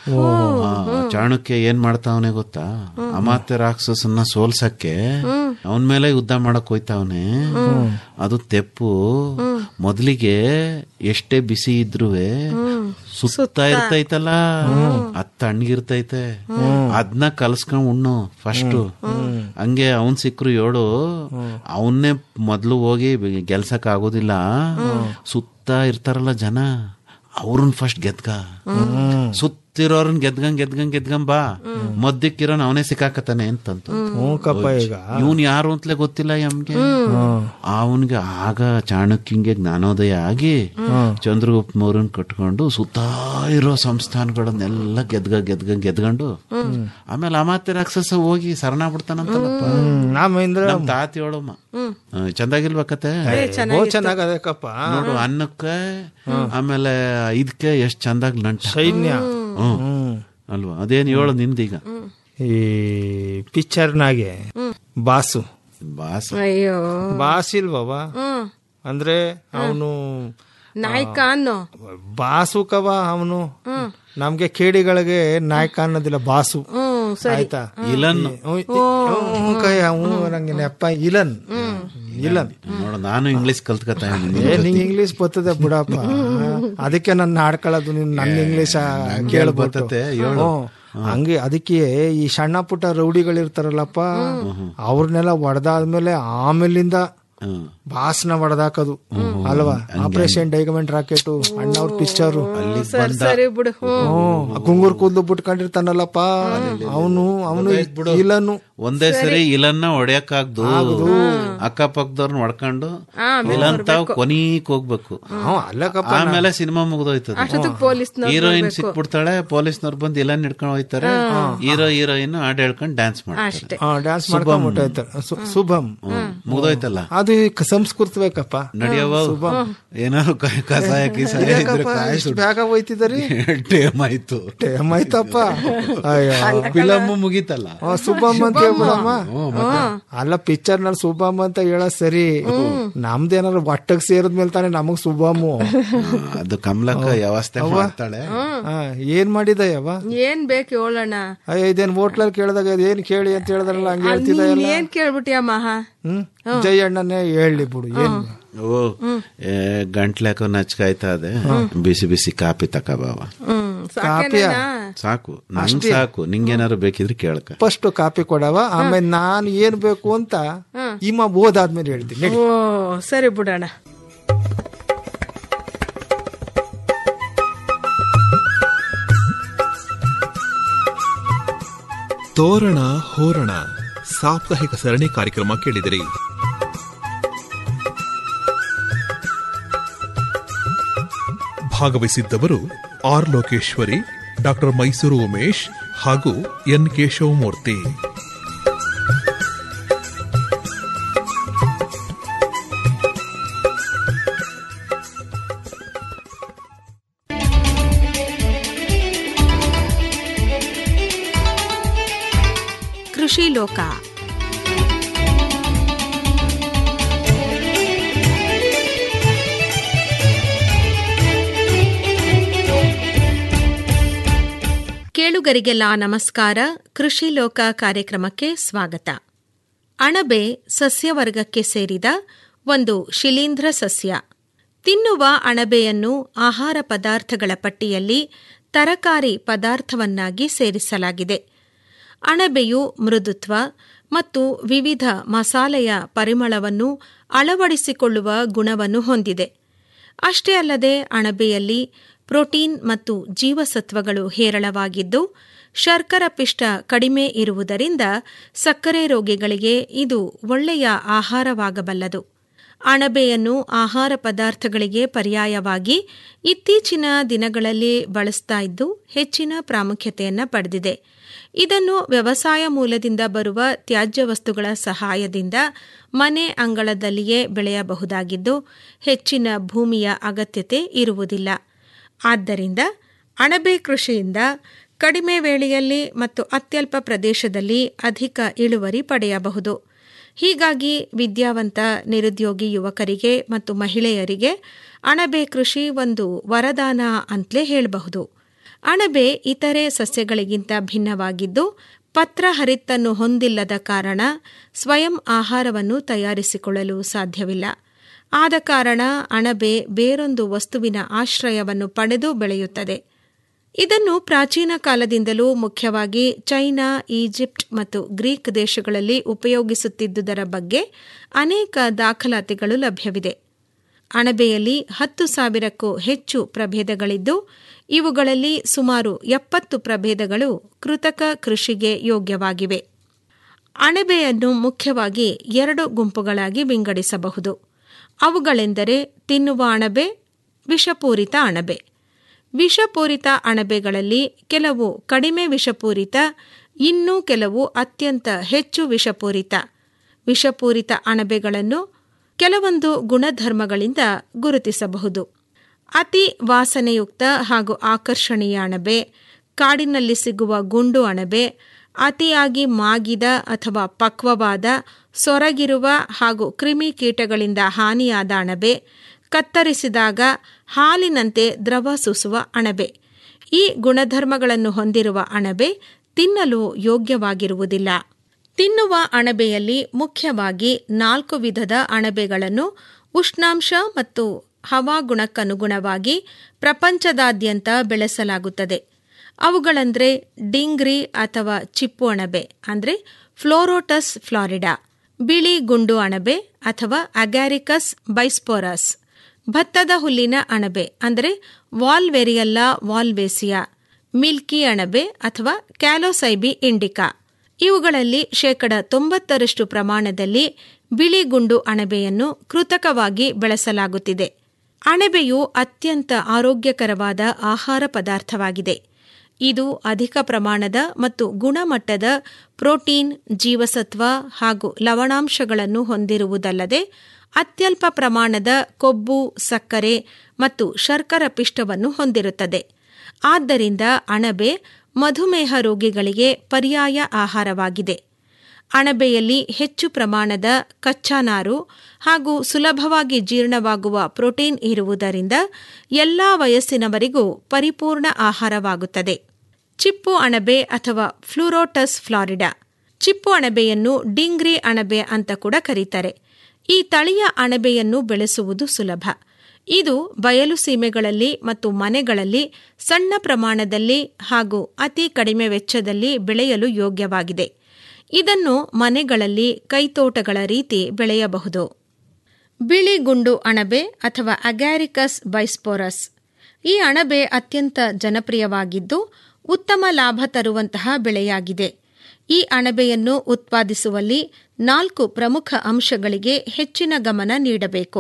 ಆ, ಚಾಣಕ್ಯ ಏನ್ ಮಾಡ್ತಾವನೆ ಗೊತ್ತಾ ಅಮಾತ್ಯ ರಾಕ್ಷಸನ್ನ ಸೋಲ್ಸಕ್ಕೆ ಅವನ್ ಮೇಲೆ ಯುದ್ಧ ಮಾಡಕ್ ಹೋಯ್ತಾವನೆ ಅದು ತೆಪ್ಪು ಮೊದ್ಲಿಗೆ ಎಷ್ಟೇ ಬಿಸಿ ಇದ್ರುವೆ ಸುತ್ತ ಇರ್ತೈತಲ್ಲ ಅದ್ ತಣ್ಣಗಿರ್ತೈತೆ ಅದನ್ನ ಕಲ್ಸ್ಕೊಂಡ್ ಉಣ್ಣು ಫಸ್ಟ್ ಹಂಗೆ ಅವನ್ ಸಿಕ್ರು ಏಳು ಅವನ್ನೇ ಮೊದ್ಲು ಹೋಗಿ ಗೆಲ್ಸಕ್ ಆಗೋದಿಲ್ಲ ಸುತ್ತ ಇರ್ತಾರಲ್ಲ ಜನ ಅವ್ರನ್ನ ಫಸ್ಟ್ ಗೆದ್ಕ ಸುತ್ತಿರೋರನ್ ಗೆದ್ಗಂಗ್ ಗೆದ್ಗಂಗ್ ಗೆದ್ಗಂಗ್ ಬಾ ಮದ್ದಕ್ಕಿರೋನ್ ಅವನೇ ಸಿಕ್ಕಾಕತಾನೆ ಅಂತಂತ ಹ್ಞೂ ಕಪ್ಪ ಈಗ ಇವನ್ ಯಾರು ಅಂತಲೇ ಗೊತ್ತಿಲ್ಲ ಎಮ್ಗೆ ಅವನ್ಗೆ ಆಗ ಚಾಣಕ್ಯಂಗೆ ಜ್ಞಾನೋದಯ ಆಗಿ ಚಂದ್ರಗುಪ್ತ ಮೌರ್ಯನ್ ಕಟ್ಕೊಂಡು ಸುತ್ತ ಇರೋ ಸಂಸ್ಥಾನಗಳನ್ನೆಲ್ಲ ಗೆದ್ಗ ಗೆದ್ಗ ಗೆದ್ಕೊಂಡು ಆಮೇಲೆ ಅಮಾತ್ಯ ರಾಕ್ಷಸ ಹೋಗಿ ಶರಣ ಬಿಡ್ತಾನಂತಲ್ಲಪ್ಪ ಆಮೇಲೆ ನಮ್ ತಾತಿ ಹೇಳಮ್ಮ ಚಂದಾಗಿಲ್ವಾ ಕತೆ ಓ ಚೆನ್ನಾಗದಕ್ಕಪ್ಪ ನೋಡು ಅನ್ನಕ್ಕೆ ಆಮೇಲೆ ಇದಕ್ಕೆ ಎಷ್ಟ್ ಚಂದಾಗ್ ನಂಟ ಸೈನ್ಯ ಹ್ಮ್ ಅಲ್ವಾ ಅದೇನ್ ಹೇಳು ನಿಂದೀಗ ಈ ಪಿಕ್ಚರ್ನಾಗೆ ಬಾಸು ಬಾಸ್ ಅಯ್ಯೋ ಬಾಸ್ ಇಲ್ವವ ಹ್ಮ್ ಅಂದ್ರೆ ಅವನು ನಾಯಕ ಅನ್ನೋ ಬಾಸು ಕವ ಅವನು ನಮ್ಗೆ ಕೇಡಿಗಳಿಗೆ ನಾಯಕ ಅನ್ನೋದಿಲ್ಲ ಬಾಸು ಹ್ಮ್ ಸರಿ ಆಯ್ತಾ ಇಲನ್ ಹ್ಞೂ, ಹ್ಞೂ, ಕೈ ಹ್ಞೂ ನಂಗೆ ನೆಪ್ಪ ಇಲನ್ ಇಲನ್ ನೋಡು ನಾನು ಇಂಗ್ಲಿಷ್ ಕಲ್ತ್ಕತಾ ಏ ನಿಂಗೆ ಇಂಗ್ಲಿಷ್ ಬರ್ತದೆ ಬಿಡಪ್ಪ ಅದಕ್ಕೆ ನನ್ನ ಆಡ್ಕೊಳ್ಳೋದು ನೀನ್ ನನ್ನ ಇಂಗ್ಲಿಷ್ ಕೇಳ್ಬಿಟ್ಟು ಬರ್ತತೆ, ಹೇಳು. ಹ್ಞೂ. ಹಂಗೆ ಅದಕ್ಕೆ ಈ ಸಣ್ಣ ಪುಟ್ಟ ರೌಡಿಗಳಿರ್ತಾರಲ್ಲಪ್ಪ ಅವ್ರನ್ನೆಲ್ಲ ಹೊಡೆದಾದ್ಮೇಲೆ ಆಮೇಲಿಂದ ಹ್ಮ್ ಬಾಸ್ನ ಹೊಡೆದಾಕೋದು ಅಲ್ವಾ ಆಪರೇಷನ್ ಡೈಗಮೆಂಟ್ ರಾಕೆಟ್ ಅಣ್ಣವ್ರ ಪಿಕ್ಚರು ಸರಿ ಸರಿ ಬಿಡು ಹ್ಮ್ ಕುಂಗುರ್ ಕೂದಲು ಬಿಟ್ಕೊಂಡಿರ್ತಾನಲ್ಲಪ್ಪ ಅವನು ಅವನು ಇಲ್ಲನು ಒಂದೇ ಸರಿ ಇಲನ್ನ ಹೊಡೆಯಕ್ಕಾಗ್ದು ಅಕ್ಕಪಕ್ಕದವ್ರನ್ನ ಹೊಡ್ಕೊಂಡು ಇಲನ್ ತಾವ್ ಕೊನೀಕ್ ಹೋಗ್ಬೇಕು ಹ್ಞೂ ಅಲ್ಲಕ್ಕಪ್ಪ ಆಮೇಲೆ ಸಿನಿಮಾ ಮುಗ್ದೋಯ್ತದೆ ಅಷ್ಟೊತ್ತಿಗೆ ಪೊಲೀಸ್ನವ್ರು ಹೀರೋಯಿನ್ ಸಿಕ್ಬಿಡ್ತಾಳೆ ಪೊಲೀಸ್ನವ್ರು ಬಂದು ಇಲನ್ ಹಿಡ್ಕೊಂಡು ಹೋಯ್ತಾರೆ ಹೀರೋ ಹೀರೋಯಿನ್ ಹಾಡ್ ಹೇಳ್ಕೊಂಡು ಡ್ಯಾನ್ಸ್ ಮಾಡ್ತಾರೆ ಅಷ್ಟೇ ಡ್ಯಾನ್ಸ್ ಮಾಡ್ಕೊಂಡ್ಬಿಟ್ಟೈತೆ ಶುಭಂ ಮುಗ್ದೋಯ್ತಲ್ಲ ಅದು ಈ ಕ- ಸಂಸ್ಕೃತಬೇಕಪ್ಪ ನಡಿಯವ ಏನಾರು ಕ- ಕಸಾಯ ಕಿಸಾಯ ಇದ್ರೆ ಯಾಕಪ್ಪ ಕಾಯಿ ಇಷ್ಟು ಬೇಗ ಹೋಯ್ತಿದಾರಿ ಟೇಮ್ ಆಯ್ತು ಟೈಮ್ ಆಯ್ತಪ್ಪ ಅಯ್ಯೋ ಫಿಲಮ್ ಮುಗೀತಲ್ಲ ಆ, ಶುಭಮ್ ಅಂತ ಹೇಳ್ಬಿಡಮ್ಮ ಅಲ್ಲ ಪಿಕ್ಚರ್ ನಲ್ಲಿ ಶುಭಮ್ ಅಂತ ಹೇಳೋ ಸರಿ ನಮ್ದೇನಾದ್ರು ಒಟ್ಟಗ್ ಸೇರಿದ್ಮೇಲೆ ತಾನೇ ನಮಗ್ ಶುಭಮು ಅದು ಕಮಲಕ್ಕ ವ್ಯವಸ್ಥೆ ಮಾಡ್ತಾಳೆ ಆ, ಏನ್ ಮಾಡಿದ ಯವ ಏನ್ ಬೇಕು ಹೇಳೋಣ ಅಯ್ಯ ಇದೇನ್ ಹೋಟ್ಲಲ್ಲಿ ಕೇಳಿದಾಗ ಏನ್ ಕೇಳಿ ಅಂತ ಹೇಳಿದ್ರಲ್ಲ ಹಂಗೆ ಹೇಳ್ತಿದ್ದ ನೀನ್ ಎಲ್ಲ ಏನ್ ಕೇಳ್ಬಿಟ್ಟಿಯ ಮಹಾ ಹ್ಮ್ ಜೈ ಅಣ್ಣನೇ ಹೇಳಿ ಬಿಡು ಏನ್ ಓ ಏ ಗಂಟ್ಲಾಕ ನಚ್ಕಾಯ್ತಾ ಅದೆ ಬಿಸಿ ಬಿಸಿ ಕಾಪಿ ತಕಬಾವ ಹ್ಮ್ ಕಾಪಿಯ ಸಾಕೇನಾ ಸಾಕು ನಂಗ್ ಸಾಕು ನಿಂಗೇನಾರು ಬೇಕಿದ್ರೆ ಕೇಳ್ಕ ಫಸ್ಟ್ ಕಾಪಿ ಕೊಡವ ಆಮೇಲೆ ನಾನು ಏನ್ ಬೇಕು ಅಂತ ಇಮ್ಮ ಓದಾದ್ಮೇಲೆ ಹೇಳ್ತೀನಿ ನಡಿ. ಓ ಸರಿ ಬಿಡೋಣ ತೋರಣ ಹೋರಣ ಸಾಪ್ತಾಹಿಕ ಸರಣಿ ಕಾರ್ಯಕ್ರಮ ಕೇಳಿದಿರಿ ಭಾಗವಹಿಸಿದ್ದವರು ಆರ್ ಲೋಕೇಶ್ವರಿ ಡಾಕ್ಟರ್ ಮೈಸೂರು ಉಮೇಶ್ ಹಾಗೂ ಎನ್ ಕೇಶವಮೂರ್ತಿ ಕೃಷಿ ಲೋಕ ಕೇಳುಗರಿಗೆಲ್ಲ ನಮಸ್ಕಾರ ಕೃಷಿ ಲೋಕ ಕಾರ್ಯಕ್ರಮಕ್ಕೆ ಸ್ವಾಗತ ಅಣಬೆ ಸಸ್ಯವರ್ಗಕ್ಕೆ ಸೇರಿದ ಒಂದು ಶಿಲೀಂಧ್ರ ಸಸ್ಯ ತಿನ್ನುವ ಅಣಬೆಯನ್ನು ಆಹಾರ ಪದಾರ್ಥಗಳ ಪಟ್ಟಿಯಲ್ಲಿ ತರಕಾರಿ ಪದಾರ್ಥವನ್ನಾಗಿ ಸೇರಿಸಲಾಗಿದೆ ಅಣಬೆಯು ಮೃದುತ್ವ ಮತ್ತು ವಿವಿಧ ಮಸಾಲೆಯ ಪರಿಮಳವನ್ನು ಅಳವಡಿಸಿಕೊಳ್ಳುವ ಗುಣವನ್ನು ಹೊಂದಿದೆ ಅಷ್ಟೇ ಅಲ್ಲದೆ ಅಣಬೆಯಲ್ಲಿ ಪ್ರೋಟೀನ್ ಮತ್ತು ಜೀವಸತ್ವಗಳು ಹೇರಳವಾಗಿದ್ದು ಶರ್ಕರ ಪಿಷ್ಟ ಕಡಿಮೆ ಇರುವುದರಿಂದ ಸಕ್ಕರೆ ರೋಗಿಗಳಿಗೆ ಇದು ಒಳ್ಳೆಯ ಆಹಾರವಾಗಬಲ್ಲದು ಅಣಬೆಯನ್ನು ಆಹಾರ ಪದಾರ್ಥಗಳಿಗೆ ಪರ್ಯಾಯವಾಗಿ ಇತ್ತೀಚಿನ ದಿನಗಳಲ್ಲಿ ಬಳಸ್ತಾ ಇದ್ದು ಹೆಚ್ಚಿನ ಪ್ರಾಮುಖ್ಯತೆಯನ್ನು ಪಡೆದಿದೆ ಇದನ್ನು ವ್ಯವಸಾಯ ಮೂಲದಿಂದ ಬರುವ ತ್ಯಾಜ್ಯ ವಸ್ತುಗಳ ಸಹಾಯದಿಂದ ಮನೆ ಅಂಗಳದಲ್ಲಿಯೇ ಬೆಳೆಯಬಹುದಾಗಿದ್ದು ಹೆಚ್ಚಿನ ಭೂಮಿಯ ಅಗತ್ಯತೆ ಇರುವುದಿಲ್ಲ ಆದ್ದರಿಂದ ಅಣಬೆ ಕೃಷಿಯಿಂದ ಕಡಿಮೆ ವೇಳೆಯಲ್ಲಿ ಮತ್ತು ಅತ್ಯಲ್ಪ ಪ್ರದೇಶದಲ್ಲಿ ಅಧಿಕ ಇಳುವರಿ ಪಡೆಯಬಹುದು ಹೀಗಾಗಿ ವಿದ್ಯಾವಂತ ನಿರುದ್ಯೋಗಿ ಯುವಕರಿಗೆ ಮತ್ತು ಮಹಿಳೆಯರಿಗೆ ಅಣಬೆ ಕೃಷಿ ಒಂದು ವರದಾನ ಅಂತಲೇ ಹೇಳಬಹುದು ಅಣಬೆ ಇತರೆ ಸಸ್ಯಗಳಿಗಿಂತ ಭಿನ್ನವಾಗಿದ್ದು ಪತ್ರ ಹರಿತ್ತನ್ನು ಹೊಂದಿಲ್ಲದ ಕಾರಣ ಸ್ವಯಂ ಆಹಾರವನ್ನು ತಯಾರಿಸಿಕೊಳ್ಳಲು ಸಾಧ್ಯವಿಲ್ಲ ಆದ ಕಾರಣ ಅಣಬೆ ಬೇರೊಂದು ವಸ್ತುವಿನ ಆಶ್ರಯವನ್ನು ಪಡೆದು ಬೆಳೆಯುತ್ತದೆ ಇದನ್ನು ಪ್ರಾಚೀನ ಕಾಲದಿಂದಲೂ ಮುಖ್ಯವಾಗಿ ಚೈನಾ ಈಜಿಪ್ಟ್ ಮತ್ತು ಗ್ರೀಕ್ ದೇಶಗಳಲ್ಲಿ ಉಪಯೋಗಿಸುತ್ತಿದ್ದುದರ ಬಗ್ಗೆ ಅನೇಕ ದಾಖಲಾತಿಗಳು ಲಭ್ಯವಿದೆ ಅಣಬೆಯಲ್ಲಿ ಹತ್ತು ಸಾವಿರಕ್ಕೂ ಹೆಚ್ಚು ಪ್ರಭೇದಗಳಿದ್ದು ಇವುಗಳಲ್ಲಿ ಸುಮಾರು ಎಪ್ಪತ್ತು ಪ್ರಭೇದಗಳು ಕೃತಕ ಕೃಷಿಗೆ ಯೋಗ್ಯವಾಗಿವೆ ಅಣಬೆಯನ್ನು ಮುಖ್ಯವಾಗಿ ಎರಡು ಗುಂಪುಗಳಾಗಿ ವಿಂಗಡಿಸಬಹುದು ಅವುಗಳೆಂದರೆ ತಿನ್ನುವ ಅಣಬೆ ವಿಷಪೂರಿತ ಅಣಬೆ ವಿಷಪೂರಿತ ಅಣಬೆಗಳಲ್ಲಿ ಕೆಲವು ಕಡಿಮೆ ವಿಷಪೂರಿತ ಇನ್ನೂ ಕೆಲವು ಅತ್ಯಂತ ಹೆಚ್ಚು ವಿಷಪೂರಿತ ವಿಷಪೂರಿತ ಅಣಬೆಗಳನ್ನು ಕೆಲವೊಂದು ಗುಣಧರ್ಮಗಳಿಂದ ಗುರುತಿಸಬಹುದು ಅತಿ ವಾಸನೆಯುಕ್ತ ಹಾಗೂ ಆಕರ್ಷಣೀಯ ಅಣಬೆ ಕಾಡಿನಲ್ಲಿ ಸಿಗುವ ಗುಂಡು ಅಣಬೆ ಅತಿಯಾಗಿ ಮಾಗಿದ ಅಥವಾ ಪಕ್ವವಾದ ಸೊರಗಿರುವ ಹಾಗೂ ಕ್ರಿಮಿಕೀಟಗಳಿಂದ ಹಾನಿಯಾದ ಅಣಬೆ ಕತ್ತರಿಸಿದಾಗ ಹಾಲಿನಂತೆ ದ್ರವ ಸೂಸುವ ಅಣಬೆ ಈ ಗುಣಧರ್ಮಗಳನ್ನು ಹೊಂದಿರುವ ಅಣಬೆ ತಿನ್ನಲು ಯೋಗ್ಯವಾಗಿರುವುದಿಲ್ಲ ತಿನ್ನುವ ಅಣಬೆಯಲ್ಲಿ ಮುಖ್ಯವಾಗಿ ನಾಲ್ಕು ವಿಧದ ಅಣಬೆಗಳನ್ನು ಉಷ್ಣಾಂಶ ಮತ್ತು ಹವಾಗುಣಕ್ಕನುಗುಣವಾಗಿ ಪ್ರಪಂಚದಾದ್ಯಂತ ಬೆಳೆಸಲಾಗುತ್ತದೆ ಅವುಗಳಂದ್ರೆ ಡಿಂಗ್ರಿ ಅಥವಾ ಚಿಪ್ಪು ಅಣಬೆ ಅಂದರೆ ಫ್ಲೋರೋಟಸ್ ಫ್ಲಾರಿಡಾ ಬಿಳಿ ಗುಂಡು ಅಣಬೆ ಅಥವಾ ಅಗ್ಯಾರಿಕಸ್ ಬೈಸ್ಪೋರಸ್ ಭತ್ತದ ಹುಲ್ಲಿನ ಅಣಬೆ ಅಂದರೆ ವಾಲ್ವೆರಿಯಲ್ಲಾ ವಾಲ್ವೇಸಿಯಾ ಮಿಲ್ಕಿ ಅಣಬೆ ಅಥವಾ ಕ್ಯಾಲೋಸೈಬಿ ಇಂಡಿಕಾ ಇವುಗಳಲ್ಲಿ ಶೇಕಡ ತೊಂಬತ್ತರಷ್ಟು ಪ್ರಮಾಣದಲ್ಲಿ ಬಿಳಿ ಗುಂಡು ಅಣಬೆಯನ್ನು ಕೃತಕವಾಗಿ ಬೆಳೆಸಲಾಗುತ್ತಿದೆ ಅಣಬೆಯು ಅತ್ಯಂತ ಆರೋಗ್ಯಕರವಾದ ಆಹಾರ ಪದಾರ್ಥವಾಗಿದೆ ಇದು ಅಧಿಕ ಪ್ರಮಾಣದ ಮತ್ತು ಗುಣಮಟ್ಟದ ಪ್ರೋಟೀನ್ ಜೀವಸತ್ವ ಹಾಗೂ ಲವಣಾಂಶಗಳನ್ನು ಹೊಂದಿರುವುದಲ್ಲದೆ ಅತ್ಯಲ್ಪ ಪ್ರಮಾಣದ ಕೊಬ್ಬು ಸಕ್ಕರೆ ಮತ್ತು ಶರ್ಕರ ಪಿಷ್ಟವನ್ನು ಹೊಂದಿರುತ್ತದೆ ಆದ್ದರಿಂದ ಅಣಬೆ ಮಧುಮೇಹ ರೋಗಿಗಳಿಗೆ ಪರ್ಯಾಯ ಆಹಾರವಾಗಿದೆ ಅಣಬೆಯಲ್ಲಿ ಹೆಚ್ಚು ಪ್ರಮಾಣದ ಕಚ್ಚಾನಾರು ಹಾಗೂ ಸುಲಭವಾಗಿ ಜೀರ್ಣವಾಗುವ ಪ್ರೋಟೀನ್ ಇರುವುದರಿಂದ ಎಲ್ಲ ವಯಸ್ಸಿನವರಿಗೂ ಪರಿಪೂರ್ಣ ಆಹಾರವಾಗುತ್ತದೆ ಚಿಪ್ಪು ಅಣಬೆ ಅಥವಾ ಫ್ಲೂರೋಟಸ್ ಫ್ಲಾರಿಡಾ ಚಿಪ್ಪು ಅಣಬೆಯನ್ನು ಡಿಂಗ್ರಿ ಅಣಬೆ ಅಂತ ಕೂಡ ಕರೀತಾರೆ ಈ ತಳಿಯ ಅಣಬೆಯನ್ನು ಬೆಳೆಸುವುದು ಸುಲಭ ಇದು ಬಯಲು ಸೀಮೆಗಳಲ್ಲಿ ಮತ್ತು ಮನೆಗಳಲ್ಲಿ ಸಣ್ಣ ಪ್ರಮಾಣದಲ್ಲಿ ಹಾಗೂ ಅತಿ ಕಡಿಮೆ ವೆಚ್ಚದಲ್ಲಿ ಬೆಳೆಯಲು ಯೋಗ್ಯವಾಗಿದೆ ಇದನ್ನು ಮನೆಗಳಲ್ಲಿ ಕೈತೋಟಗಳ ರೀತಿ ಬೆಳೆಯಬಹುದು ಬಿಳಿ ಗುಂಡು ಅಣಬೆ ಅಥವಾ ಅಗ್ಯಾರಿಕಸ್ ಬೈಸ್ಪೋರಸ್ ಈ ಅಣಬೆ ಅತ್ಯಂತ ಜನಪ್ರಿಯವಾಗಿದ್ದು ಉತ್ತಮ ಲಾಭ ತರುವಂತಹ ಬೆಳೆಯಾಗಿದೆ ಈ ಅಣಬೆಯನ್ನು ಉತ್ಪಾದಿಸುವಲ್ಲಿ ನಾಲ್ಕು ಪ್ರಮುಖ ಅಂಶಗಳಿಗೆ ಹೆಚ್ಚಿನ ಗಮನ ನೀಡಬೇಕು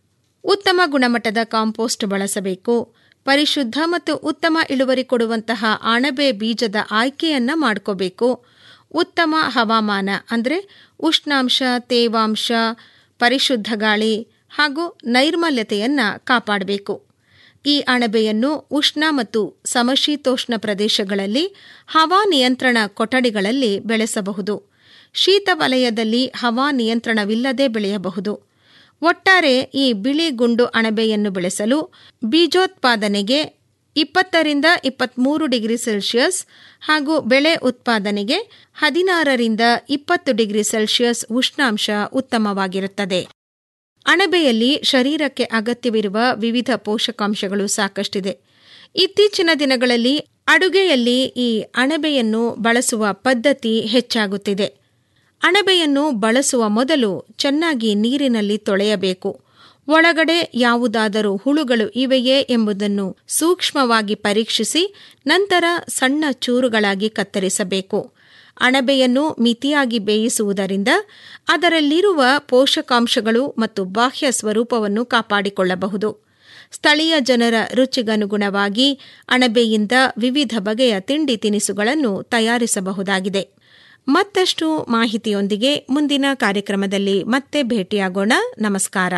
ಉತ್ತಮ ಗುಣಮಟ್ಟದ ಕಾಂಪೋಸ್ಟ್ ಬಳಸಬೇಕು ಪರಿಶುದ್ಧ ಮತ್ತು ಉತ್ತಮ ಇಳುವರಿ ಕೊಡುವಂತಹ ಅಣಬೆ ಬೀಜದ ಆಯ್ಕೆಯನ್ನ ಮಾಡ್ಕೋಬೇಕು ಉತ್ತಮ ಹವಾಮಾನ ಅಂದರೆ ಉಷ್ಣಾಂಶ ತೇವಾಂಶ ಪರಿಶುದ್ಧ ಗಾಳಿ ಹಾಗೂ ನೈರ್ಮಲ್ಯತೆಯನ್ನ ಕಾಪಾಡಬೇಕು ಈ ಅಣಬೆಯನ್ನು ಉಷ್ಣ ಮತ್ತು ಸಮಶೀತೋಷ್ಣ ಪ್ರದೇಶಗಳಲ್ಲಿ ಹವಾ ನಿಯಂತ್ರಣ ಕೊಠಡಿಗಳಲ್ಲಿ ಬೆಳೆಸಬಹುದು ಶೀತ ವಲಯದಲ್ಲಿ ಹವಾ ನಿಯಂತ್ರಣವಿಲ್ಲದೆ ಬೆಳೆಯಬಹುದು ಒಟ್ಟಾರೆ ಈ ಬಿಳಿ ಗುಂಡು ಅಣಬೆಯನ್ನು ಬೆಳೆಸಲು ಬೀಜೋತ್ಪಾದನೆಗೆ ಇಪ್ಪತ್ತರಿಂದ ಇಪ್ಪತ್ತ್ಮೂರು ಡಿಗ್ರಿ ಸೆಲ್ಸಿಯಸ್ ಹಾಗೂ ಬೆಳೆ ಉತ್ಪಾದನೆಗೆ ಹದಿನಾರರಿಂದ ಇಪ್ಪತ್ತು ಡಿಗ್ರಿ ಸೆಲ್ಸಿಯಸ್ ಉಷ್ಣಾಂಶ ಉತ್ತಮವಾಗಿರುತ್ತದೆ ಅಣಬೆಯಲ್ಲಿ ಶರೀರಕ್ಕೆ ಅಗತ್ಯವಿರುವ ವಿವಿಧ ಪೋಷಕಾಂಶಗಳು ಸಾಕಷ್ಟಿದೆ ಇತ್ತೀಚಿನ ದಿನಗಳಲ್ಲಿ ಅಡುಗೆಯಲ್ಲಿ ಈ ಅಣಬೆಯನ್ನು ಬಳಸುವ ಪದ್ಧತಿ ಹೆಚ್ಚಾಗುತ್ತಿದೆ ಅಣಬೆಯನ್ನು ಬಳಸುವ ಮೊದಲು ಚೆನ್ನಾಗಿ ನೀರಿನಲ್ಲಿ ತೊಳೆಯಬೇಕು ಒಳಗಡೆ ಯಾವುದಾದರೂ ಹುಳುಗಳು ಇವೆಯೇ ಎಂಬುದನ್ನು ಸೂಕ್ಷ್ಮವಾಗಿ ಪರೀಕ್ಷಿಸಿ ನಂತರ ಸಣ್ಣ ಚೂರುಗಳಾಗಿ ಕತ್ತರಿಸಬೇಕು ಅಣಬೆಯನ್ನು ಮಿತಿಯಾಗಿ ಬೇಯಿಸುವುದರಿಂದ ಅದರಲ್ಲಿರುವ ಪೋಷಕಾಂಶಗಳು ಮತ್ತು ಬಾಹ್ಯ ಸ್ವರೂಪವನ್ನು ಕಾಪಾಡಿಕೊಳ್ಳಬಹುದು ಸ್ಥಳೀಯ ಜನರ ರುಚಿಗನುಗುಣವಾಗಿ ಅಣಬೆಯಿಂದ ವಿವಿಧ ಬಗೆಯ ತಿಂಡಿ ತಿನಿಸುಗಳನ್ನು ತಯಾರಿಸಬಹುದಾಗಿದೆ ಮತ್ತಷ್ಟು ಮಾಹಿತಿಯೊಂದಿಗೆ ಮುಂದಿನ ಕಾರ್ಯಕ್ರಮದಲ್ಲಿ ಮತ್ತೆ ಭೇಟಿಯಾಗೋಣ ನಮಸ್ಕಾರ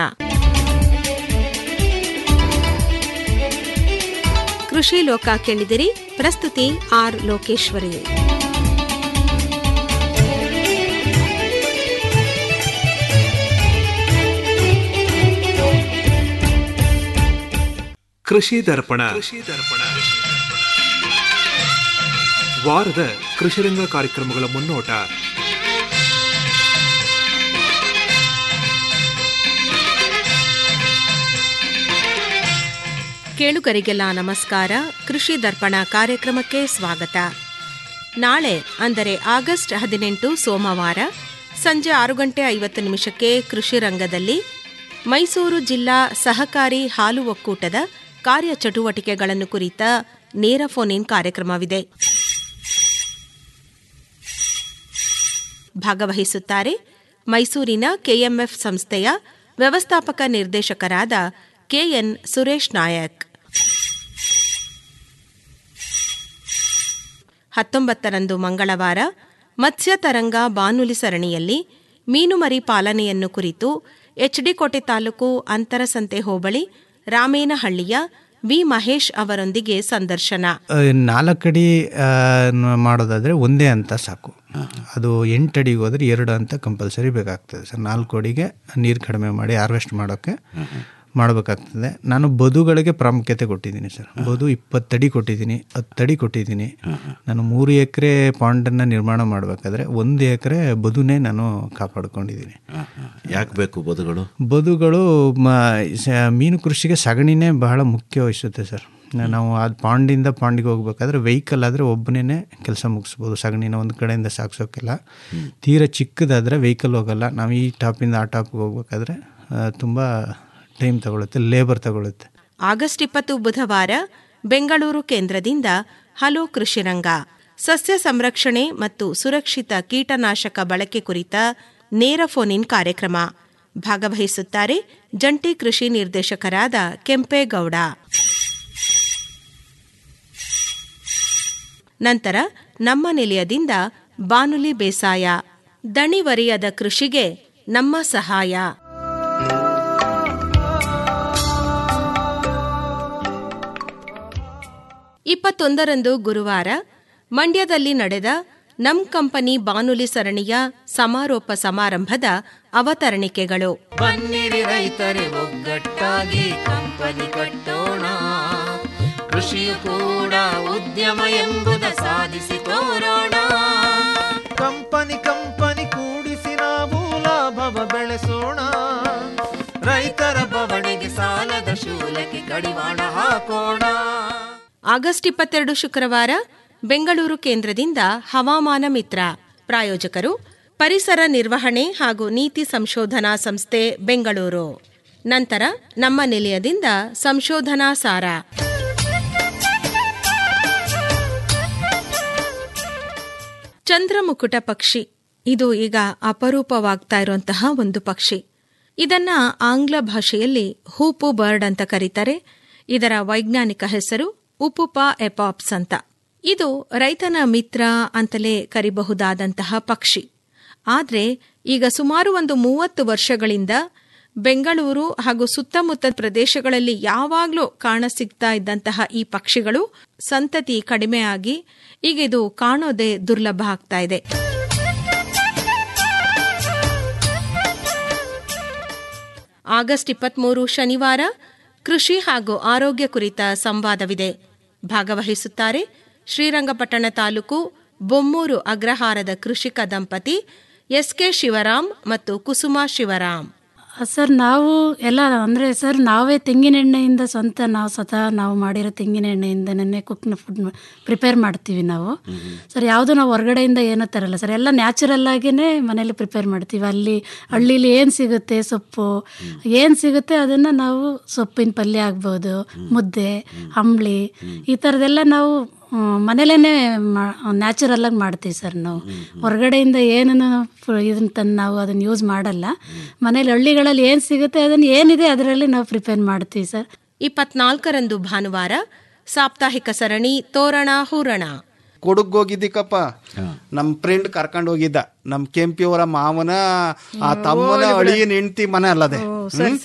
ಕೃಷಿ ಲೋಕ ಕೇಳಿದಿರಿ ಪ್ರಸ್ತುತಿ ಆರ್ ಲೋಕೇಶ್ವರಿ ಕೃಷಿ ದರ್ಪಣ ಕೃಷಿ ದರ್ಪಣ ವಾರದ ಕೃಷಿರಂಗ ಕಾರ್ಯಕ್ರಮಗಳ ಮುನ್ನೋಟ ಕೇಳುಗರಿಗೆಲ್ಲ ನಮಸ್ಕಾರ ಕೃಷಿ ದರ್ಪಣ ಕಾರ್ಯಕ್ರಮಕ್ಕೆ ಸ್ವಾಗತ ನಾಳೆ ಅಂದರೆ ಆಗಸ್ಟ್ ಹದಿನೆಂಟು ಸೋಮವಾರ ಸಂಜೆ ಆರು ಗಂಟೆ ಐವತ್ತು ನಿಮಿಷಕ್ಕೆ ಕೃಷಿ ರಂಗದಲ್ಲಿ ಮೈಸೂರು ಜಿಲ್ಲಾ ಸಹಕಾರಿ ಹಾಲು ಒಕ್ಕೂಟದ ಕಾರ್ಯಚಟುವಟಿಕೆಗಳನ್ನು ಕುರಿತ ನೇರ ಫೋನ್ ಇನ್ ಕಾರ್ಯಕ್ರಮವಿದೆ ಭಾಗವಹಿಸುತ್ತಾರೆ ಮೈಸೂರಿನ ಕೆಎಂಎಫ್ ಸಂಸ್ಥೆಯ ವ್ಯವಸ್ಥಾಪಕ ನಿರ್ದೇಶಕರಾದ ಕೆಎನ್ ಸುರೇಶ್ ನಾಯಕ್ ಹತ್ತೊಂಬತ್ತರಂದು ಮಂಗಳವಾರ ಮತ್ಸ್ಯ ತರಂಗ ಬಾನುಲಿ ಸರಣಿಯಲ್ಲಿ ಮೀನುಮರಿ ಪಾಲನೆಯನ್ನು ಕುರಿತು ಎಚ್ಡಿಕೋಟೆ ತಾಲೂಕು ಅಂತರಸಂತೆ ಹೋಬಳಿ ರಾಮೇನಹಳ್ಳಿಯ ವಿ ಮಹೇಶ್ ಅವರೊಂದಿಗೆ ಸಂದರ್ಶನ ನಾಲ್ಕಡಿ ಮಾಡೋದಾದ್ರೆ ಒಂದೇ ಅಂತ ಸಾಕು ಅದು ಎಂಟು ಅಡಿಗೆ ಹೋದ್ರೆ ಎರಡು ಅಂತ ಕಂಪಲ್ಸರಿ ಬೇಕಾಗ್ತದೆ ಸರ್ ನಾಲ್ಕು ಅಡಿಗೆ ನೀರು ಕಡಿಮೆ ಮಾಡಿ ಹಾರ್ವೆಸ್ಟ್ ಮಾಡೋಕ್ಕೆ ಮಾಡಬೇಕಾಗ್ತದೆ ನಾನು ಬದುಗಳಿಗೆ ಪ್ರಾಮುಖ್ಯತೆ ಕೊಟ್ಟಿದ್ದೀನಿ ಸರ್ ಬದು ಇಪ್ಪತ್ತಡಿ ಕೊಟ್ಟಿದ್ದೀನಿ ಹತ್ತಡಿ ಕೊಟ್ಟಿದ್ದೀನಿ ನಾನು ಮೂರು ಎಕರೆ ಪಾಂಡನ್ನು ನಿರ್ಮಾಣ ಮಾಡಬೇಕಾದ್ರೆ ಒಂದು ಎಕರೆ ಬದುನೇ ನಾನು ಕಾಪಾಡ್ಕೊಂಡಿದ್ದೀನಿ ಯಾಕೆ ಬೇಕು ಬದುಗಳು ಬದುಗಳು ಮ ಸ- ಮೀನು ಕೃಷಿಗೆ ಸಗಣಿನೇ ಬಹಳ ಮುಖ್ಯ ವಹಿಸುತ್ತೆ ಸರ್ ನಾವು ಅದು ಪಾಂಡಿಂದ ಪಾಂಡಿಗೆ ಹೋಗ್ಬೇಕಾದ್ರೆ ವೆಹಿಕಲ್ ಆದರೆ ಒಬ್ಬನೇ ಕೆಲಸ ಮುಗಿಸ್ಬೋದು ಸಗಣಿನ ಒಂದು ಕಡೆಯಿಂದ ಸಾಗಿಸೋಕ್ಕೆಲ್ಲ ತೀರಾ ಚಿಕ್ಕದಾದರೆ ವೆಹಿಕಲ್ ಹೋಗಲ್ಲ ನಾವು ಈ ಟಾಪಿಂದ ಆ ಟಾಪ್ಗೆ ಹೋಗ್ಬೇಕಾದ್ರೆ ತುಂಬ ಟೈಮ್ ತಗೊಳುತ್ತೆ ಲೇಬರ್ ತಗೊಳುತ್ತೆ ಆಗಸ್ಟ್ ಇಪ್ಪತ್ತು ಬುಧವಾರ ಬೆಂಗಳೂರು ಕೇಂದ್ರದಿಂದ ಹಲೋ ಕೃಷಿರಂಗ ಸಸ್ಯ ಸಂರಕ್ಷಣೆ ಮತ್ತು ಸುರಕ್ಷಿತ ಕೀಟನಾಶಕ ಬಳಕೆ ಕುರಿತ ನೇರ ಫೋನ್ ಇನ್ ಕಾರ್ಯಕ್ರಮ ಭಾಗವಹಿಸುತ್ತಾರೆ ಜಂಟಿ ಕೃಷಿ ನಿರ್ದೇಶಕರಾದ ಕೆಂಪೇಗೌಡ ನಂತರ ನಮ್ಮ ನಿಲಯದಿಂದ ಬಾನುಲಿ ಬೇಸಾಯ ದಣಿವರಿಯದ ಕೃಷಿಗೆ ನಮ್ಮ ಸಹಾಯ ಇಪ್ಪತ್ತೊಂದರಂದು ಗುರುವಾರ ಮಂಡ್ಯದಲ್ಲಿ ನಡೆದ ನಮ್ ಕಂಪನಿ ಬಾನುಲಿ ಸರಣಿಯ ಸಮಾರೋಪ ಸಮಾರಂಭದ ಅವತರಣಿಕೆಗಳು ಬನ್ನಿರಿ ರೈತರೆ ಒಗ್ಗಟ್ಟಾಗಿ ಕಂಪನಿ ಕಟ್ಟೋಣ ಕೃಷಿಯು ಕೂಡ ಉದ್ಯಮ ಎಂಬುದ ಸಾಧಿಸಿ ತೋರೋಣ ಕಂಪನಿ ಕಂಪನಿ ಕೂಡಿಸಿ ನಾವು ಲಾಭವ ಬೆಳೆಸೋಣ ರೈತರ ಬವಣೆಗೆ ಸಾಲದ ಶೂಲಕ್ಕೆ ಕಡಿವಾಣ ಹಾಕೋಣ ಆಗಸ್ಟ್ ಇಪ್ಪತ್ತೆರಡು ಶುಕ್ರವಾರ ಬೆಂಗಳೂರು ಕೇಂದ್ರದಿಂದ ಹವಾಮಾನ ಮಿತ್ರ ಪ್ರಾಯೋಜಕರು ಪರಿಸರ ನಿರ್ವಹಣೆ ಹಾಗೂ ನೀತಿ ಸಂಶೋಧನಾ ಸಂಸ್ಥೆ ಬೆಂಗಳೂರು ನಂತರ ನಮ್ಮ ನಿಲಯದಿಂದ ಸಂಶೋಧನಾ ಸಾರ ಚಂದ್ರಮುಕುಟ ಪಕ್ಷಿ ಇದು ಈಗ ಅಪರೂಪವಾಗ್ತಾ ಇರುವಂತಹ ಒಂದು ಪಕ್ಷಿ ಇದನ್ನ ಆಂಗ್ಲ ಭಾಷೆಯಲ್ಲಿ ಹೂಪು ಬರ್ಡ್ ಅಂತ ಕರೀತಾರೆ ಇದರ ವೈಜ್ಞಾನಿಕ ಹೆಸರು ಉಪುಪಾ ಎಪಾಪ್ಸ್ ಅಂತ ಇದು ರೈತನ ಮಿತ್ರ ಅಂತಲೇ ಕರಿಬಹುದಾದಂತಹ ಪಕ್ಷಿ ಆದ್ರೆ ಈಗ ಸುಮಾರು ಒಂದು ಮೂವತ್ತು ವರ್ಷಗಳಿಂದ ಬೆಂಗಳೂರು ಹಾಗೂ ಸುತ್ತಮುತ್ತ ಪ್ರದೇಶಗಳಲ್ಲಿ ಯಾವಾಗಲೂ ಕಾಣಸಿಗ್ತಾ ಇದ್ದಂತಹ ಈ ಪಕ್ಷಿಗಳು ಸಂತತಿ ಕಡಿಮೆಯಾಗಿ ಈಗ ಇದು ಕಾಣೋದೇ ದುರ್ಲಭ ಆಗ್ತಾ ಇದೆ ಆಗಸ್ಟ್ ಇಪ್ಪತ್ಮೂರು ಶನಿವಾರ ಕೃಷಿ ಹಾಗೂ ಆರೋಗ್ಯ ಕುರಿತ ಸಂವಾದವಿದೆ ಭಾಗವಹಿಸುತ್ತಾರೆ ಶ್ರೀರಂಗಪಟ್ಟಣ ತಾಲೂಕು ಬೊಮ್ಮೂರು ಅಗ್ರಹಾರದ ಕೃಷಿಕ ದಂಪತಿ ಎಸ್ಕೆ ಶಿವರಾಮ್ ಮತ್ತು ಕುಸುಮಾ ಶಿವರಾಮ್ ಸರ್ ನಾವು ಎಲ್ಲ ಅಂದರೆ ಸರ್ ನಾವೇ ತೆಂಗಿನ ಎಣ್ಣೆಯಿಂದ ಸ್ವಂತ ನಾವು ಸ್ವತಃ ನಾವು ಮಾಡಿರೋ ತೆಂಗಿನ ಎಣ್ಣೆಯಿಂದನೇ ಕುಕ್ನ ಫುಡ್ ಪ್ರಿಪೇರ್ ಮಾಡ್ತೀವಿ ನಾವು ಸರ್ ಯಾವುದು ನಾವು ಹೊರಗಡೆಯಿಂದ ಏನೂ ತರಲ್ಲ ಸರ್ ಎಲ್ಲ ನ್ಯಾಚುರಲ್ ಆಗಿಯೇ ಮನೇಲಿ ಪ್ರಿಪೇರ್ ಮಾಡ್ತೀವಿ ಅಲ್ಲಿ ಹಳ್ಳಿಲಿ ಏನು ಸಿಗುತ್ತೆ ಸೊಪ್ಪು ಏನು ಸಿಗುತ್ತೆ ಅದನ್ನು ನಾವು ಸೊಪ್ಪಿನ ಪಲ್ಯ ಆಗ್ಬೋದು ಮುದ್ದೆ ಅಂಬ್ಲಿ ಈ ಥರದ್ದೆಲ್ಲ ನಾವು ಮನೇಲೇ ನ್ಯಾಚುರಲ್ ಆಗಿ ಮಾಡ್ತೀವಿ ಸರ್ ನಾವು ಹೊರಗಡೆಯಿಂದ ಏನನ್ನು ಇದನ್ನ ತಂದು ನಾವು ಅದನ್ನು ಯೂಸ್ ಮಾಡಲ್ಲ ಮನೇಲಿ ಹಳ್ಳಿಗಳಲ್ಲಿ ಏನು ಸಿಗುತ್ತೆ ಅದನ್ನು ಏನಿದೆ ಅದರಲ್ಲಿ ನಾವು ಪ್ರಿಪೇರ್ ಮಾಡ್ತೀವಿ ಸರ್ ಇಪ್ಪತ್ನಾಲ್ಕರಂದು ಭಾನುವಾರ ಸಾಪ್ತಾಹಿಕ ಸರಣಿ ತೋರಣ ಹೂರಣ ಕೊಡಗ್ ಹೋಗಿದ್ದಿಕಪ್ಪ ನಮ್ ಫ್ರೆಂಡ್ ಕರ್ಕೊಂಡು ಹೋಗಿದ್ದ ನಮ್ ಕೆಂಪಿ ಅವರ ಮಾವನ ಆ ತಮ್ಮನ ಅಳಿಯನ್ ಹೆಂಡತಿ ಮನೆ ಅಲ್ಲದೆ ಹ್ಮ್?